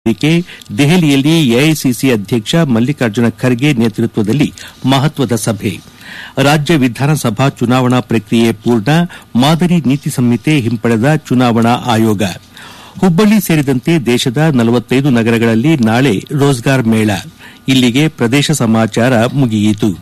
ವೇದಿಕೆ ದೆಹಲಿಯಲ್ಲಿ ಎಐಸಿಸಿ ಅಧ್ಯಕ್ಷ ಮಲ್ಲಿಕಾರ್ಜುನ ಖರ್ಗೆ ನೇತೃತ್ವದಲ್ಲಿ ಮಹತ್ವದ ಸಭೆ ರಾಜ್ಯ ವಿಧಾನಸಭಾ ಚುನಾವಣಾ ಪ್ರಕ್ರಿಯೆ ಪೂರ್ಣ ಮಾದರಿ ನೀತಿ ಸಂಹಿತೆ ಹಿಂಪಡೆದ ಚುನಾವಣಾ ಆಯೋಗ ಹುಬ್ಬಳ್ಳಿ ಸೇರಿದಂತೆ ದೇಶದ ನಗರಗಳಲ್ಲಿ ನಾಳೆ ರೋಜ್ಗಾರ್ ಮೇಳ ಇಲ್ಲಿಗೆ ಪ್ರದೇಶ ಸಮಾಚಾರ ಮುಗಿಯಿತು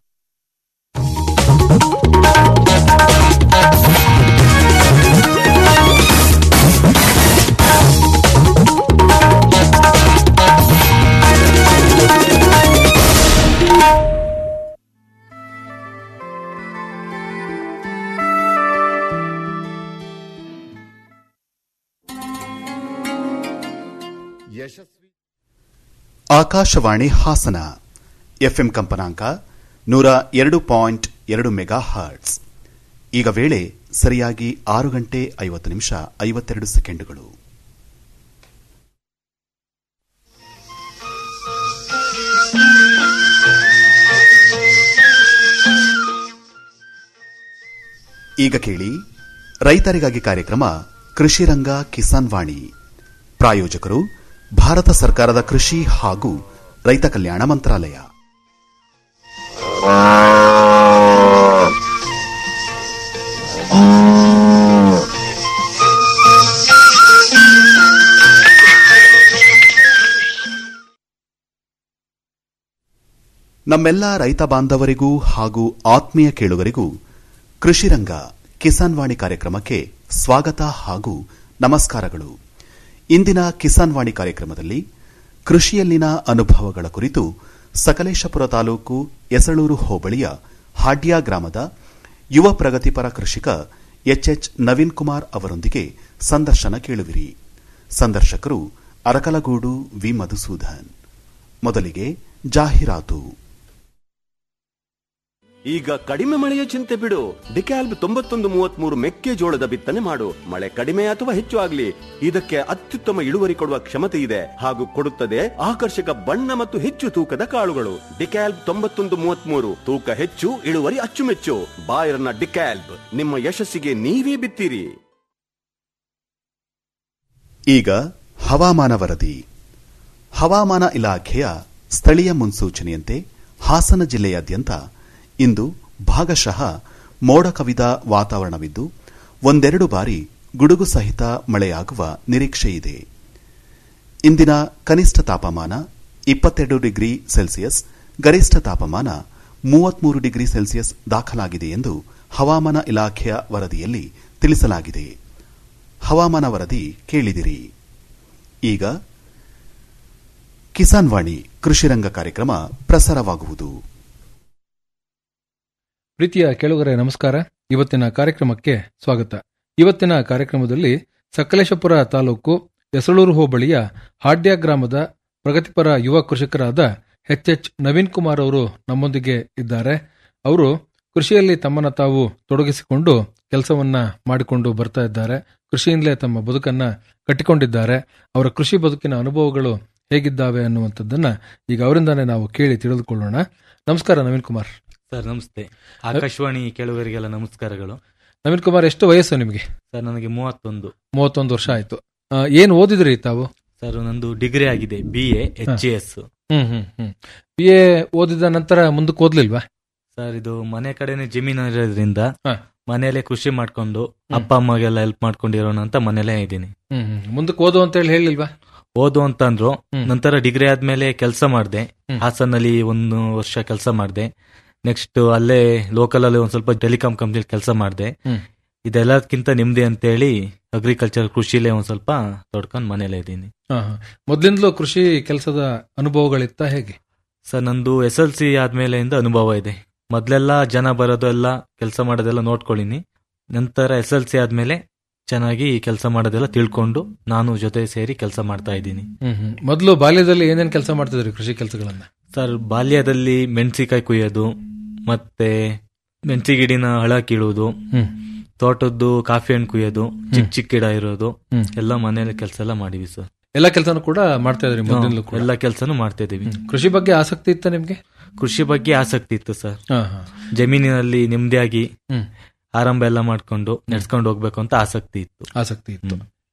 ಆಕಾಶವಾಣಿ ಹಾಸನ ಎಫ್ಎಂ ಕಂಪನಾಂಕ ನೂರ ಎರಡು ಪಾಯಿಂಟ್ ಎರಡು ಮೆಗಾ ಹರ್ಟ್ಸ್ ಈಗ ವೇಳೆ ಸರಿಯಾಗಿ ಆರು ಗಂಟೆ ಐವತ್ತು ನಿಮಿಷ ಐವತ್ತೆರಡು ಸೆಕೆಂಡುಗಳು ಈಗ ಕೇಳಿ ರೈತರಿಗಾಗಿ ಕಾರ್ಯಕ್ರಮ ಕೃಷಿ ರಂಗ ಕಿಸಾನ್ ವಾಣಿ ಪ್ರಾಯೋಜಕರು ಭಾರತ ಸರ್ಕಾರದ ಕೃಷಿ ಹಾಗೂ ರೈತ ಕಲ್ಯಾಣ ಮಂತ್ರಾಲಯ ನಮ್ಮೆಲ್ಲ ರೈತ ಬಾಂಧವರಿಗೂ ಹಾಗೂ ಆತ್ಮೀಯ ಕೇಳುಗರಿಗೂ ಕೃಷಿರಂಗ ಕಿಸಾನ್ ವಾಣಿ ಕಾರ್ಯಕ್ರಮಕ್ಕೆ ಸ್ವಾಗತ ಹಾಗೂ ನಮಸ್ಕಾರಗಳು ಇಂದಿನ ಕಿಸಾನ್ ವಾಣಿ ಕಾರ್ಯಕ್ರಮದಲ್ಲಿ ಕೃಷಿಯಲ್ಲಿನ ಅನುಭವಗಳ ಕುರಿತು ಸಕಲೇಶಪುರ ತಾಲೂಕು ಎಸಳೂರು ಹೋಬಳಿಯ ಹಾಡ್ಯ ಗ್ರಾಮದ ಯುವ ಪ್ರಗತಿಪರ ಕೃಷಿಕ ಎಚ್ಎಚ್ ನವೀನ್ ಕುಮಾರ್ ಅವರೊಂದಿಗೆ ಸಂದರ್ಶನ ಕೇಳುವಿರಿ ಸಂದರ್ಶಕರು ಅರಕಲಗೂಡು ವಿ ಮಧುಸೂದನ್ ಮೊದಲಿಗೆ ಜಾಹೀರಾತು ಈಗ ಕಡಿಮೆ ಮಳೆಯ ಚಿಂತೆ ಬಿಡು ಡಿಕ್ಯಾಲ್ಬ್ ತೊಂಬತ್ತೊಂದು ಮೂವತ್ಮೂರು ಮೆಕ್ಕೆಜೋಳದ ಬಿತ್ತನೆ ಮಾಡು ಮಳೆ ಕಡಿಮೆ ಅಥವಾ ಹೆಚ್ಚು ಆಗ್ಲಿ ಇದಕ್ಕೆ ಅತ್ಯುತ್ತಮ ಇಳುವರಿ ಕೊಡುವ ಕ್ಷಮತೆ ಇದೆ ಹಾಗೂ ಕೊಡುತ್ತದೆ ಆಕರ್ಷಕ ಬಣ್ಣ ಮತ್ತು ಹೆಚ್ಚು ತೂಕದ ಕಾಳುಗಳು ಡಿಕ್ಯಾಲ್ಬ್ ತೊಂಬತ್ತೊಂದು ಮೂವತ್ಮೂರು ತೂಕ ಹೆಚ್ಚು ಇಳುವರಿ ಅಚ್ಚುಮೆಚ್ಚು ಬಾಯರ್ನ ಡಿಕ್ಯಾಲ್ಬ್ ನಿಮ್ಮ ಯಶಸ್ಸಿಗೆ ನೀವೇ ಬಿತ್ತೀರಿ ಈಗ ಹವಾಮಾನ ವರದಿ ಹವಾಮಾನ ಇಲಾಖೆಯ ಸ್ಥಳೀಯ ಮುನ್ಸೂಚನೆಯಂತೆ ಹಾಸನ ಜಿಲ್ಲೆಯಾದ್ಯಂತ ಇಂದು ಭಾಗಶಃ ಮೋಡ ಕವಿದ ವಾತಾವರಣವಿದ್ದು ಒಂದೆರಡು ಬಾರಿ ಗುಡುಗು ಸಹಿತ ಮಳೆಯಾಗುವ ನಿರೀಕ್ಷೆಯಿದೆ ಇಂದಿನ ಕನಿಷ್ಠ ತಾಪಮಾನ ಇಪ್ಪತ್ತೆರಡು ಡಿಗ್ರಿ ಸೆಲ್ಸಿಯಸ್ ಗರಿಷ್ಠ ತಾಪಮಾನ ಮೂವತ್ಮೂರು ಡಿಗ್ರಿ ಸೆಲ್ಸಿಯಸ್ ದಾಖಲಾಗಿದೆ ಎಂದು ಹವಾಮಾನ ಇಲಾಖೆಯ ವರದಿಯಲ್ಲಿ ತಿಳಿಸಲಾಗಿದೆ ಹವಾಮಾನ ವರದಿ ಕೇಳಿದಿರಿ ಈಗ ಕಿಸಾನ್ ವಾಣಿ ಕೃಷಿರಂಗ ಕಾರ್ಯಕ್ರಮ ಪ್ರಸಾರವಾಗುವುದು ಪ್ರೀತಿಯ ಕೆಳಗರೆ ನಮಸ್ಕಾರ ಇವತ್ತಿನ ಕಾರ್ಯಕ್ರಮಕ್ಕೆ ಸ್ವಾಗತ ಇವತ್ತಿನ ಕಾರ್ಯಕ್ರಮದಲ್ಲಿ ಸಕಲೇಶಪುರ ತಾಲೂಕು ಎಸಳೂರು ಹೋಬಳಿಯ ಹಾಡ್ಯ ಗ್ರಾಮದ ಪ್ರಗತಿಪರ ಯುವ ಕೃಷಿಕರಾದ ಎಚ್ ಎಚ್ ನವೀನ್ ಕುಮಾರ್ ಅವರು ನಮ್ಮೊಂದಿಗೆ ಇದ್ದಾರೆ ಅವರು ಕೃಷಿಯಲ್ಲಿ ತಮ್ಮನ್ನ ತಾವು ತೊಡಗಿಸಿಕೊಂಡು ಕೆಲಸವನ್ನ ಮಾಡಿಕೊಂಡು ಬರ್ತಾ ಇದ್ದಾರೆ ಕೃಷಿಯಿಂದಲೇ ತಮ್ಮ ಬದುಕನ್ನ ಕಟ್ಟಿಕೊಂಡಿದ್ದಾರೆ ಅವರ ಕೃಷಿ ಬದುಕಿನ ಅನುಭವಗಳು ಹೇಗಿದ್ದಾವೆ ಅನ್ನುವಂಥದ್ದನ್ನ ಈಗ ಅವರಿಂದಾನೇ ನಾವು ಕೇಳಿ ತಿಳಿದುಕೊಳ್ಳೋಣ ನಮಸ್ಕಾರ ನವೀನ್ ಕುಮಾರ್ ಸರ್ ನಮಸ್ತೆ ಆಕಾಶವಾಣಿ ಕೇಳುಗರಿಗೆಲ್ಲ ನಮಸ್ಕಾರಗಳು ನವೀನ್ ಕುಮಾರ್ ಎಷ್ಟು ವಯಸ್ಸು ನಿಮಗೆ ಸರ್ ನನಗೆ ಮೂವತ್ತೊಂದು ಮೂವತ್ತೊಂದು ವರ್ಷ ಆಯ್ತು ಆ, ಏನ್ ಓದಿದ್ರಿ ತಾವು ಸರ್ ನಂದು ಡಿಗ್ರಿ ಆಗಿದೆ ಬಿ ಎ ಎಚ್ ಎಸ್ ಹ್ಮ್ ಹ್ಮ್ ಹ್ಮ್ ಬಿ ಎ ಓದಿದ ನಂತರ ಮುಂದಕ್ಕೆ ಓದ್ಲಿಲ್ವಾ ಸರ್ ಇದು ಮನೆ ಕಡೆನೆ ಜಮೀನು ಇರೋದ್ರಿಂದ ಹ. ಮನೆಯಲ್ಲೇ ಕೃಷಿ ಮಾಡ್ಕೊಂಡು ಅಪ್ಪ ಅಮ್ಮಗೆಲ್ಲ ಹೆಲ್ಪ್ ಮಾಡ್ಕೊಂಡಿರೋಣ ಅಂತ ಮನೇಲೇ ಇದ್ದೀನಿ ಹ್ಮ್ ಹ್ಮ್ ಮುಂದಕ್ಕೆ ಓದು ಅಂತ ಹೇಳಿ ಹೇಳಿಲ್ವಾ ಓದು ಅಂತ ಅಂದ್ರು ಹ್ಮ್. ನಂತರ ಡಿಗ್ರಿ ಆದ್ಮೇಲೆ ಕೆಲಸ ಮಾಡಿದೆ ಹ್ಮ್. ಹಾಸನಲ್ಲಿ ಒಂದು ವರ್ಷ ಕೆಲಸ ಮಾಡಿದೆ ನೆಕ್ಸ್ಟ್ ಅಲ್ಲೇ ಲೋಕಲ್ ಅಲ್ಲಿ ಒಂದ್ ಸ್ವಲ್ಪ ಟೆಲಿಕಾಂ ಕಂಪ್ನಿಲಿ ಕೆಲಸ ಮಾಡಿದೆ ಹ್ಮ್. ಇದೆಲ್ಲದಕ್ಕಿಂತ ನಿಮ್ದೆ ಅಂತೇಳಿ ಅಗ್ರಿಕಲ್ಚರ್ ಕೃಷಿಲೇ ಒಂದ್ ಸ್ವಲ್ಪ ತೊಡ್ಕೊಂಡು ಮನೇಲೇ ಇದ್ದೀನಿ ಹಾ, ಹಾ. ಮೊದ್ಲಿಂದಲೂ ಕೃಷಿ ಕೆಲಸದ ಅನುಭವಗಳಿತ್ತ ಹೇಗೆ ಸರ್ ನಂದು ಎಸ್ ಎಲ್ ಸಿ ಆದ್ಮೇಲೆಯಿಂದ ಅನುಭವ ಇದೆ ಮೊದ್ಲೆಲ್ಲ ಜನ ಬರೋದು ಎಲ್ಲ ಕೆಲಸ ಮಾಡೋದೆಲ್ಲ ನೋಡ್ಕೊಳ್ಳಿನಿ ನಂತರ ಎಸ್ ಎಲ್ ಸಿ ಆದ್ಮೇಲೆ ಚೆನ್ನಾಗಿ ಕೆಲಸ ಮಾಡೋದೆಲ್ಲ ತಿಳ್ಕೊಂಡು ನಾನು ಜೊತೆ ಸೇರಿ ಕೆಲಸ ಮಾಡ್ತಾ ಇದ್ದೀನಿ ಹ್ಮ್ ಹ್ಮ್ ಮೊದ್ಲು ಬಾಲ್ಯದಲ್ಲಿ ಏನೇನ್ ಕೆಲಸ ಮಾಡ್ತಿದ್ರಿ ಕೃಷಿ ಕೆಲಸಗಳನ್ನ ಸರ್ ಬಾಲ್ಯದಲ್ಲಿ ಮೆಣಸಿಕಾಯಿ ಕುಯ್ಯೋದು ಮತ್ತೆ ಮೆಣಸಿ ಗಿಡಿನ ಹಳ ಕೀಳುವುದು ಹ್ಮ್ ತೋಟದ್ದು ಕಾಫಿ ಹಣ್ಣು ಕುಯ್ಯೋದು ಚಿಕ್ಕ ಚಿಕ್ಕ ಗಿಡ ಇರೋದು ಹ್ಮ್. ಎಲ್ಲ ಮನೇಲಿ ಕೆಲಸ ಎಲ್ಲ ಮಾಡಿವಿ ಸರ್ ಎಲ್ಲಾ ಕೆಲಸನೂ ಕೂಡ ಮಾಡ್ತಾ ಇದ್ರಿ ಮೊದ್ಲಿಂದಲೂ ಕೂಡ ಎಲ್ಲ ಕೆಲಸನೂ ಮಾಡ್ತಾ ಇದೀವಿ ಹ್ಮ್. ಕೃಷಿ ಬಗ್ಗೆ ಆಸಕ್ತಿ ಇತ್ತ ನಿಮ್ಗೆ ಕೃಷಿ ಬಗ್ಗೆ ಆಸಕ್ತಿ ಇತ್ತು ಸರ್ ಹಾ ಹಾ ಜಮೀನಿನಲ್ಲಿ ನೆಮ್ಮದಿಯಾಗಿ ಹ್ಮ್ ಆರಂಭ ಎಲ್ಲ ಮಾಡ್ಕೊಂಡು ನಡ್ಸ್ಕೊಂಡು ಹೋಗ್ಬೇಕು ಅಂತ ಆಸಕ್ತಿ ಇತ್ತು ಆಸಕ್ತಿ ಇತ್ತು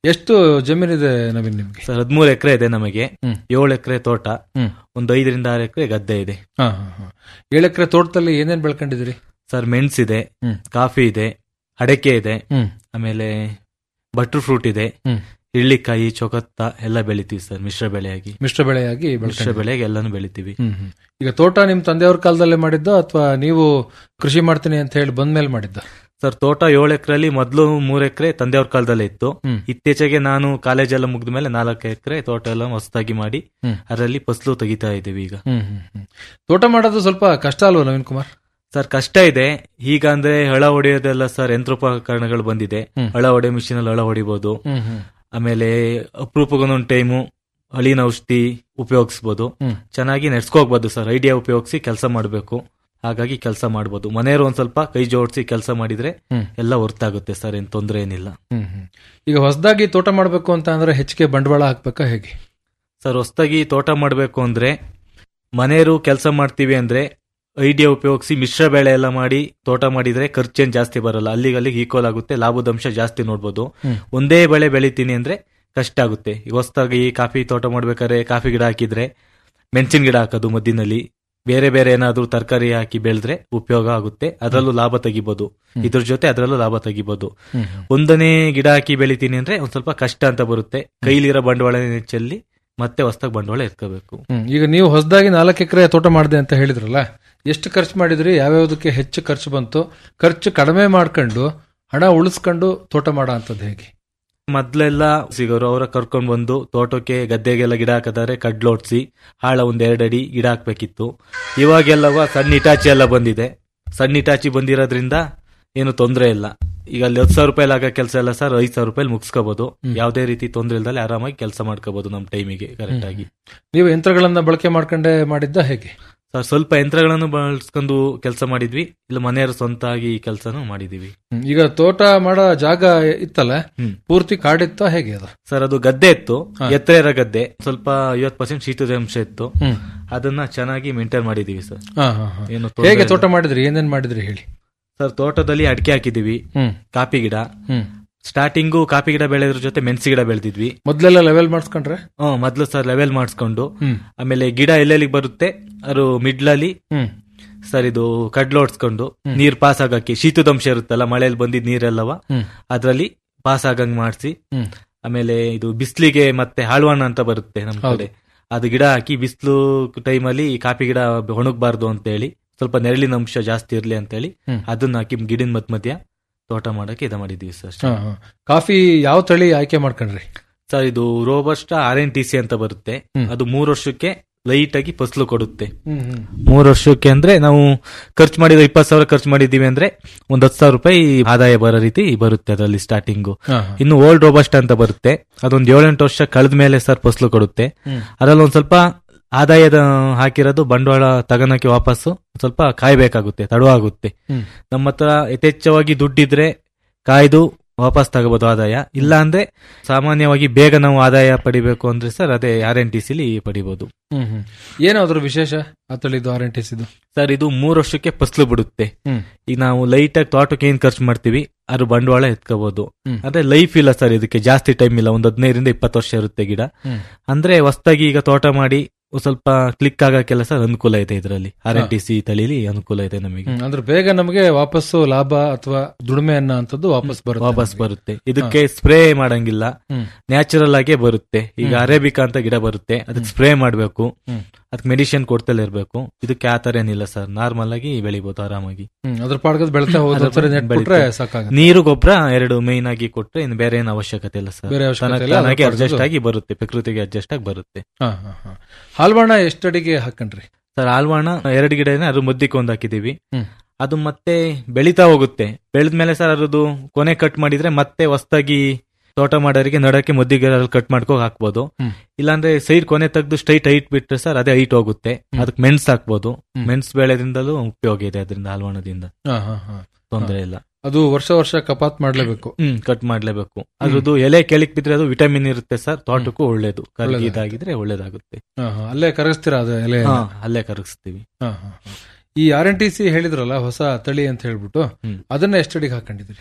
ಎಷ್ಟು ಜಮೀನಿದೆ ನವೀನ್ ನಿಮ್ಗೆ ಸರ್ ಹದಿಮೂರು ಎಕರೆ ಇದೆ ನಮಗೆ ಹ್ಮ್. ಏಳು ಎಕರೆ ತೋಟ ಹ್ಮ್. ಒಂದು ಐದರಿಂದ ಆರು ಎಕರೆ ಗದ್ದೆ ಇದೆ ಹಾ ಹಾ ಹಾ ಏಳು ಎಕರೆ ತೋಟದಲ್ಲಿ ಏನೇನ್ ಬೆಳ್ಕೊಂಡಿದ್ದೀರಿ ಸರ್ ಮೆಣಸಿದೆ ಹ್ಮ್. ಕಾಫಿ ಇದೆ ಅಡಕೆ ಇದೆ ಹ್ಮ್ ಆಮೇಲೆ ಬಟರ್ ಫ್ರೂಟ್ ಇದೆ ಹ್ಮ್. ಇಳ್ಳಿಕಾಯಿ ಚೊಕತ್ತ ಎಲ್ಲ ಬೆಳಿತೀವಿ ಸರ್ ಮಿಶ್ರ ಬೆಳೆಯಾಗಿ ಮಿಶ್ರ ಬೆಳೆಯಾಗಿ ಮಿಶ್ರ ಬೆಳ್ಕೊಂಡಿದ್ದೀರಿ. ಬೆಳೆಯಾಗಿ ಎಲ್ಲಾನು ಬೆಳಿತೀವಿ ಹ್ಮ್ ಹ್ಮ್. ಈಗ ತೋಟ ನಿಮ್ ತಂದೆಯವ್ರ ಕಾಲದಲ್ಲೇ ಮಾಡಿದ್ದ ಅಥವಾ ನೀವು ಕೃಷಿ ಮಾಡ್ತೀನಿ ಅಂತ ಹೇಳಿ ಬಂದ್ಮೇಲೆ ಮಾಡಿದ್ದ ಸರ್ ತೋಟ ಏಳು ಎಕರೆಲಿ ಮೊದಲು ಮೂರ್ ಎಕರೆ ತಂದೆಯವ್ರ ಕಾಲದಲ್ಲೇ ಇತ್ತು ಹ್ಮ್. ಇತ್ತೀಚೆಗೆ ನಾನು ಕಾಲೇಜ್ ಎಲ್ಲ ಮುಗಿದ ಮೇಲೆ ನಾಲ್ಕು ಎಕರೆ ತೋಟ ಎಲ್ಲ ಹೊಸದಾಗಿ ಮಾಡಿ ಹ್ಮ್. ಅದರಲ್ಲಿ ಫಸಲು ತೆಗಿತಾ ಇದ್ದೀವಿ ಈಗ ಹ್ಮ್ ಹ್ಮ್ ಹ್ಮ್. ತೋಟ ಮಾಡೋದು ಸ್ವಲ್ಪ ಕಷ್ಟ ಅಲ್ವಾ ನವೀನ್ ಕುಮಾರ್ ಸರ್ ಕಷ್ಟ ಇದೆ ಈಗ ಅಂದ್ರೆ ಹಳ ಹೊಡೆಯೋದೆಲ್ಲ ಸರ್ ಯಂತ್ರೋಪಕರಣಗಳು ಬಂದಿದೆ ಹ್ಮ್. ಹಳ ಹೊಡೆ ಮಿಷಿನ್ ಅಲ್ಲಿ ಹಳ ಹೊಡಿಬಹುದು ಹ್ಮ್ ಹ್ಮ್ ಆಮೇಲೆ ಅಪರೂಪಗೊಂದೊಂದು ಟೈಮು ಹಳಿನ ಔಷಧಿ ಉಪಯೋಗಿಸ್ಬೋದು ಹ್ಮ್. ಚೆನ್ನಾಗಿ ನಡ್ಸ್ಕೋಬಹುದು ಸರ್ ಐಡಿಯಾ ಉಪಯೋಗಿಸಿ ಕೆಲಸ ಮಾಡಬೇಕು ಹಾಗಾಗಿ ಕೆಲಸ ಮಾಡ್ಬೋದು ಮನೆಯವರು ಒಂದ್ ಸ್ವಲ್ಪ ಕೈ ಜೋಡಿಸಿ ಕೆಲಸ ಮಾಡಿದ್ರೆ ಹ್ಮ್. ಎಲ್ಲ ಹೊರ್ತಾಗುತ್ತೆ ಸರ್ ಏನ್ ತೊಂದರೆ ಏನಿಲ್ಲ ಹ್ಮ್ ಹ್ಮ್. ಈಗ ಹೊಸದಾಗಿ ತೋಟ ಮಾಡ್ಬೇಕು ಅಂತ ಅಂದ್ರೆ ಹೆಚ್ಚಿಗೆ ಬಂಡವಾಳ ಹಾಕ್ಬೇಕಾ ಹೇಗೆ ಸರ್ ಹೊಸದಾಗಿ ತೋಟ ಮಾಡಬೇಕು ಅಂದ್ರೆ ಮನೆಯವರು ಕೆಲಸ ಮಾಡ್ತೀವಿ ಅಂದ್ರೆ ಐಡಿಯಾ ಉಪಯೋಗಿಸಿ ಮಿಶ್ರ ಬೆಳೆ ಎಲ್ಲ ಮಾಡಿ ತೋಟ ಮಾಡಿದ್ರೆ ಖರ್ಚೇನ್ ಜಾಸ್ತಿ ಬರಲ್ಲ ಅಲ್ಲಿಗೆ ಅಲ್ಲಿಗೆ ಈಕ್ವಲ್ ಆಗುತ್ತೆ ಲಾಭದಂಶ ಜಾಸ್ತಿ ನೋಡ್ಬೋದು ಹ್ಮ್. ಒಂದೇ ಬೆಳೆ ಬೆಳಿತೀನಿ ಅಂದ್ರೆ ಕಷ್ಟ ಆಗುತ್ತೆ ಈಗ ಹೊಸದಾಗಿ ಕಾಫಿ ತೋಟ ಮಾಡ್ಬೇಕಾದ್ರೆ ಕಾಫಿ ಗಿಡ ಹಾಕಿದ್ರೆ ಮೆಣಸಿನ ಗಿಡ ಹಾಕೋದು ಮಧ್ಯದಲ್ಲಿ ಬೇರೆ ಬೇರೆ ಏನಾದ್ರೂ ತರಕಾರಿ ಹಾಕಿ ಬೆಳೆದ್ರೆ ಉಪಯೋಗ ಆಗುತ್ತೆ ಅದರಲ್ಲೂ ಲಾಭ ತೆಗಿಬಹುದು ಹ್ಮ್. ಇದ್ರ ಜೊತೆ ಅದರಲ್ಲೂ ಲಾಭ ತೆಗಿಬಹುದು ಹ್ಮ್ ಒಂದನೇ ಗಿಡ ಹಾಕಿ ಬೆಳಿತೀನಿ ಅಂದ್ರೆ ಒಂದ್ ಸ್ವಲ್ಪ ಕಷ್ಟ ಅಂತ ಬರುತ್ತೆ ಕೈಲಿರೋ ಬಂಡವಾಳ ಚೆಲ್ಲಿ ಮತ್ತೆ ಹೊಸದಾಗಿ ಬಂಡವಾಳ ಎತ್ಕೋಬೇಕು ಹ್ಮ್. ಈಗ ನೀವು ಹೊಸದಾಗಿ ನಾಲ್ಕು ಎಕರೆ ತೋಟ ಮಾಡಿದೆ ಅಂತ ಹೇಳಿದ್ರಲ್ಲ ಎಷ್ಟು ಖರ್ಚು ಮಾಡಿದ್ರಿ ಯಾವ್ಯಾವ್ದಕ್ಕೆ ಹೆಚ್ಚು ಖರ್ಚು ಬಂತು ಖರ್ಚು ಕಡಿಮೆ ಮಾಡ್ಕೊಂಡು ಹಣ ಉಳಿಸ್ಕೊಂಡು ತೋಟ ಮಾಡೋ ಅಂತದ್ದು ಹೇಗೆ ಮೊದ್ಲೆಲ್ಲ ಸಿಗೋರು ಅವರ ಕರ್ಕೊಂಡ್ ಬಂದು ತೋಟಕ್ಕೆ ಗದ್ದೆಗೆಲ್ಲ ಗಿಡ ಹಾಕಿದಾರೆ ಕಡ್ಲೋಡ್ಸಿ ಹಾಳ ಒಂದ್ ಎರಡು ಅಡಿ ಗಿಡ ಹಾಕ್ಬೇಕಿತ್ತು ಇವಾಗೆಲ್ಲವ ಸಣ್ಣ ಇಟಾಚಿ ಎಲ್ಲ ಬಂದಿದೆ ಸಣ್ಣ ಇಟಾಚಿ ಬಂದಿರೋದ್ರಿಂದ ಏನು ತೊಂದರೆ ಇಲ್ಲ ಈಗ ಅಲ್ಲಿ ಹತ್ತು ಸಾವಿರ ರೂಪಾಯಿ ಆಗೋ ಕೆಲಸ ಎಲ್ಲ ಸರ್ ಐದ್ ಸಾವಿರ ರೂಪಾಯಿ ಮುಗಿಸ್ಕೋಬಹುದು ಹ್ಮ್. ಯಾವುದೇ ರೀತಿ ತೊಂದರೆ ಇಲ್ದಲೆ ಆರಾಮಾಗಿ ಕೆಲಸ ಮಾಡ್ಕೋಬಹುದು ನಮ್ಮ ಟೈಮಿಗೆ ಕರೆಕ್ಟ್ ಆಗಿ ನೀವು ಯಂತ್ರಗಳನ್ನ ಬಳಕೆ ಮಾಡ್ಕೊಂಡೇ ಮಾಡಿದ್ದ ಹೇಗೆ ಸರ್ ಸ್ವಲ್ಪ ಯಂತ್ರಗಳನ್ನು ಬಳಸ್ಕೊಂಡು ಕೆಲಸ ಮಾಡಿದ್ವಿ ಇಲ್ಲ ಮನೆಯವರು ಸ್ವಂತ ಆಗಿ ಈ ಕೆಲಸನೂ ಮಾಡಿದೀವಿ ಹ್ಮ್. ಈಗ ತೋಟ ಮಾಡೋ ಜಾಗ ಇತ್ತಲ್ಲ ಹ್ಮ್. ಪೂರ್ತಿ ಕಾಡಿತ್ತ ಹೇಗೆ ಅದು ಸರ್ ಅದು ಗದ್ದೆ ಇತ್ತು ಹಾ. ಎತ್ತರ ಇರೋ ಗದ್ದೆ ಸ್ವಲ್ಪ ಐವತ್ ಪರ್ಸೆಂಟ್ ಶೀತದಾಂಶ ಇತ್ತು ಹ್ಮ್. ಅದನ್ನ ಚೆನ್ನಾಗಿ ಮೇಂಟೈನ್ ಮಾಡಿದೀವಿ ಸರ್ ಹಾ, ಹಾ, ಹಾ. ಏನು ತೊಂದ್ರೆ ಹೇಗೆ ಇಲ್ಲ. ತೋಟ ಮಾಡಿದ್ರಿ ಏನೇನ್ ಮಾಡಿದ್ರಿ ಹೇಳಿ ಸರ್ ತೋಟದಲ್ಲಿ ಅಡಿಕೆ ಹಾಕಿದೀವಿ ಹ್ಮ್ ಕಾಫಿ ಗಿಡ ಹ್ಮ್ ಸ್ಟಾರ್ಟಿಂಗು ಕಾಫಿ ಗಿಡ ಬೆಳೆದ್ರ ಜೊತೆ ಮೆಣಸಿ ಗಿಡ ಬೆಳೆದಿದ್ವಿ ಮೊದ್ಲೆಲ್ಲ ಲೆವೆಲ್ ಮಾಡಿಸ್ಕೊಂಡ್ರೆ ಹ್ಮ್ ಮೊದ್ಲು ಸರ್ ಲೆವೆಲ್ ಮಾಡಿಸ್ಕೊಂಡು ಹ್ಮ್ ಆಮೇಲೆ ಗಿಡ ಎಲ್ಲೆಲ್ಲಿಗೆ ಬರುತ್ತೆ ಅದು ಮಿಡ್ಲಲ್ಲಿ ಹ್ಮ್ ಸರ್ ಇದು ಕಡ್ಲೋಡ್ಸ್ಕೊಂಡು ಹ್ಮ್. ನೀರ್ ಪಾಸ್ ಆಗಕ್ಕೆ ಶೀತದಂಶ ಇರುತ್ತಲ್ಲ ಮಳೆಯಲ್ಲಿ ಬಂದಿದ್ ನೀರೆಲ್ಲವ ಹ್ಮ್ ಅದ್ರಲ್ಲಿ ಪಾಸ್ ಆಗಂಗ್ ಮಾಡಿಸಿ ಹ್ಮ್ ಆಮೇಲೆ ಇದು ಬಿಸ್ಲಿಗೆ ಮತ್ತೆ ಹಾಳ್ವಾಣ ಅಂತ ಬರುತ್ತೆ ನಮ್ ಹೌದು. ಕಡೆ ಅದು ಗಿಡ ಹಾಕಿ ಬಿಸಿಲು ಟೈಮಲ್ಲಿ ಕಾಫಿ ಗಿಡ ಒಣಗಬಾರ್ದು ಅಂತ ಹೇಳಿ ಸ್ವಲ್ಪ ನೆರಳಿನ ಅಂಶ ಜಾಸ್ತಿ ಇರ್ಲಿ ಅಂತ ಹೇಳಿ ಹ್ಮ್. ಅದನ್ನ ಹಾಕಿ ಗಿಡದ ಮಧ್ಯ ಮಧ್ಯ ತೋಟ ಮಾಡಕ್ಕೆ ಇದು ಮಾಡಿದೀವಿ ಸರ್ ಹಾ, ಹಾ. ಕಾಫಿ ಯಾವ ತಳಿ ಆಯ್ಕೆ ಮಾಡ್ಕೊಂಡ್ರಿ ಸರ್ ಇದು robusta R N T C ಅಂತ ಬರುತ್ತೆ ಹ್ಮ್. ಅದು ಮೂರು ವರ್ಷಕ್ಕೆ ಲೈಟ್ ಆಗಿ ಫಸಲು ಕೊಡುತ್ತೆ ಹ್ಮ್ ಹ್ಮ್ ಮೂರು ವರ್ಷಕ್ಕೆ ಅಂದ್ರೆ ನಾವು ಖರ್ಚು ಮಾಡಿದ ಇಪ್ಪತ್ತು ಸಾವಿರ ಖರ್ಚು ಮಾಡಿದೀವಿ ಅಂದ್ರೆ ಒಂದ್ ಹತ್ತು ಸಾವಿರ ರೂಪಾಯಿ ಆದಾಯ ಬರೋ ರೀತಿ ಬರುತ್ತೆ ಅದರಲ್ಲಿ ಸ್ಟಾರ್ಟಿಂಗು ಹಾ, ಹಾ. ಇನ್ನು ಓಲ್ಡ್ ರೋಬಸ್ಟ್ ಅಂತ ಬರುತ್ತೆ ಅದೊಂದ್ ಏಳೆಂಟು ವರ್ಷ ಕಳೆದ ಮೇಲೆ ಸರ್ ಫಸಲು ಕೊಡುತ್ತೆ ಹ್ಮ್. ಅದ್ರಲ್ಲಿ ಒಂದ್ ಸ್ವಲ್ಪ ಆದಾಯದ ಹಾಕಿರೋದು ಬಂಡವಾಳ ತಗೋಣಕ್ಕೆ ವಾಪಸ್ಸು ಸ್ವಲ್ಪ ಕಾಯ್ಬೇಕಾಗುತ್ತೆ ತಡವಾಗುತ್ತೆ ಹ್ಮ್. ನಮ್ಮ ಹತ್ರ ಯಥೇಚ್ಛವಾಗಿ ದುಡ್ಡಿದ್ರೆ ಕಾಯ್ದು ವಾಪಸ್ ತಗೋಬಹುದು ಆದಾಯ ಇಲ್ಲ ಅಂದ್ರೆ ಸಾಮಾನ್ಯವಾಗಿ ಬೇಗ ನಾವು ಆದಾಯ ಪಡಿಬೇಕು ಅಂದ್ರೆ ಸರ್ ಅದೇ ಆರ್ ಎನ್ ಟಿ ಸಿಲಿ ಪಡಿಬಹುದು ಹ್ಮ್ ಹ್ಮ್ ಏನು ಅದ್ರ ವಿಶೇಷ ಆ ತಳಿದು ಆರೆಂಟಿಸಿದು ಸರ್ ಇದು ಮೂರು ವರ್ಷಕ್ಕೆ ಫಸಲು ಬಿಡುತ್ತೆ ಹ್ಮ್. ಈಗ ನಾವು ಲೈಟ್ ಆಗಿ ತೋಟಕ್ಕೆ ಏನ್ ಖರ್ಚು ಮಾಡ್ತೀವಿ ಅದ್ರ ಬಂಡವಾಳ ಎತ್ಕೋಬಹುದು ಹ್ಮ್. ಅಂದ್ರೆ ಲೈಫ್ ಇಲ್ಲ ಸರ್ ಇದಕ್ಕೆ ಜಾಸ್ತಿ ಟೈಮ್ ಇಲ್ಲ ಒಂದ್ ಹದಿನೈದರಿಂದ ಇಪ್ಪತ್ತು ವರ್ಷ ಇರುತ್ತೆ ಗಿಡ ಹ್ಮ್. ಅಂದ್ರೆ ಹೊಸದಾಗಿ ಈಗ ತೋಟ ಮಾಡಿ ಒಂದ್ ಸ್ವಲ್ಪ ಕ್ಲಿಕ್ ಆಗೋ ಕೆಲಸ ಅನುಕೂಲ ಇದೆ ಇದರಲ್ಲಿ ಆರ್ ಎನ್ ಟಿ ಸಿ ತಳಿಲಿ ಅನುಕೂಲ ಇದೆ ನಮಗೆ ಹ್ಮ್, ಅಂದ್ರೆ ಬೇಗ ನಮಗೆ ವಾಪಸ್ಸು ಲಾಭ ಅಥವಾ ದುಡಿಮೆ ಅನ್ನೋ ಅಂತದ್ದು ವಾಪಸ್ ಬರುತ್ತೆ ವಾಪಸ್ ನಮ್ಗೆ. ಬರುತ್ತೆ ಇದಕ್ಕೆ ಸ್ಪ್ರೇ ಮಾಡಂಗಿಲ್ಲ ಹ್ಮ್. ನ್ಯಾಚುರಲ್ ಆಗೇ ಬರುತ್ತೆ ಈಗ ಹ್ಮ್. ಅರೇಬಿಕಾ ಅಂತ ಗಿಡ ಬರುತ್ತೆ ಅದಕ್ಕೆ ಸ್ಪ್ರೇ ಮಾಡಬೇಕು ಹ್ಮ್. ಅದಕ್ಕೆ ಮೆಡಿಸಿನ್ ಕೊಡ್ತಲೇ ಇರ್ಬೇಕು ಇದಕ್ಕೆ ಆ ತರ ಏನಿಲ್ಲ ಸರ್ ನಾರ್ಮಲ್ ಆಗಿ ಬೆಳಿಬಹುದು ಆರಾಮಾಗಿ ಹ್ಮ್, ಅದ್ರ ಪಾಡ್ಗದ್ ಬೆಳ್ತಾ ಹೋದ ಅದ್ರ ಒಂದ್ಸರಿ ನೆಟ್ ಬಿಟ್ರೆ ಬೆಳೀತದೆ. ಸಾಕಾಗುತ್ತೆ ನೀರು ಗೊಬ್ಬರ ಎರಡು ಮೇನ್ ಆಗಿ ಕೊಟ್ರೆ ಇನ್ನು ಬೇರೆ ಏನು ಅವಶ್ಯಕತೆ ಇಲ್ಲ ಸರ್ ಬೇರೆ ಅವಶ್ಯಕತೆ ಇಲ್ಲ, ಅದ್ರ ಅಡ್ಜಸ್ಟ್ ಪಾಡ್ಗದ್ದು- ಆಗಿ ಬರುತ್ತೆ ಪ್ರಕೃತಿಗೆ ಅಡ್ಜಸ್ಟ್ ಆಗಿ ಬರುತ್ತೆ ಹಾ, ಹಾ, ಹಾ. ಹಾಲ್ಬಾಣ ಎಷ್ಟಡಿಗೆ ಹಾಕಂಡ್ರಿ ಸರ್ ಆಲ್ವಾಣ ಎರಡು ಗಿಡ ಅದ್ರ ಮಧ್ಯಕ್ಕೆ ಒಂದು ಹಾಕಿದೀವಿ ಹ್ಮ್. ಅದು ಮತ್ತೆ ಬೆಳಿತಾ ಹೋಗುತ್ತೆ ಬೆಳೆದ್ಮೇಲೆ ಸರ್ ಅದ್ರದ್ದು ಕೊನೆ ಕಟ್ ಮಾಡಿದ್ರೆ ಮತ್ತೆ ಹೊಸದಾಗಿ ತೋಟ ಮಾಡೋರಿಗೆ ನಡಕ್ಕೆ ಮದ್ದಿಗೆ ಕಟ್ ಮಾಡ್ಕೊ ಹಾಕ್ಬೋದು ಹ್ಮ್. ಇಲ್ಲಾಂದ್ರೆ ಸೈಡ್ ಕೊನೆ ತೆಗೆದು ಸ್ಟ್ರೈಟ್ ಹೈಟ್ ಬಿಟ್ರೆ ಸರ್ ಅದೇ ಹೈಟ್ ಹೋಗುತ್ತೆ ಹ್ಮ್. ಅದಕ್ಕೆ ಮೆಣಸ್ ಹಾಕ್ಬೋದು ಹ್ಮ್. ಮೆಣಸ್ ಬೆಳೆದಿಂದಲೂ ಉಪಯೋಗ ಇದೆ ಅದರಿಂದ ಆಲ್ವಾಣದಿಂದ ಹಾ, ಹಾ, ಹಾ. ತೊಂದರೆ ಇಲ್ಲ ಅದು ವರ್ಷ ವರ್ಷ ಕಪಾತ್ ಮಾಡ್ಲೇಬೇಕು ಹ್ಮ್ ಕಟ್ ಮಾಡ್ಲೇಬೇಕು ಅದ್ರದ್ದು ಎಲೆ ಕೆಳಕ್ ಬಿದ್ರೆ ಅದು ವಿಟಮಿನ್ ಇರುತ್ತೆ ಸರ್ ತೋಟಕ್ಕೂ ಒಳ್ಳೇದು ಕರ್ಗಿ ಒಳ್ಳೇದಾಗುತ್ತೆ. ಇದಾಗಿದ್ರೆ ಒಳ್ಳೇದಾಗುತ್ತೆ ಹಾ, ಹಾ. ಅಲ್ಲೇ ಕರಗಿಸ್ತೀರಾ ಅದು ಎಲೆ ಹಾ ಅಲ್ಲೇ ಕರಗಿಸ್ತೀವಿ ಹಾ, ಹಾ, ಹಾ. ಈ ಆರ್ ಎನ್ ಟಿ ಸಿ ಹೇಳಿದ್ರಲ್ಲ ಹೊಸ ತಳಿ ಅಂತ ಹೇಳ್ಬಿಟ್ಟು ಹ್ಮ್. ಅದನ್ನ ಎಷ್ಟಡಿಗೆ ಹಾಕೊಂಡಿದ್ರಿ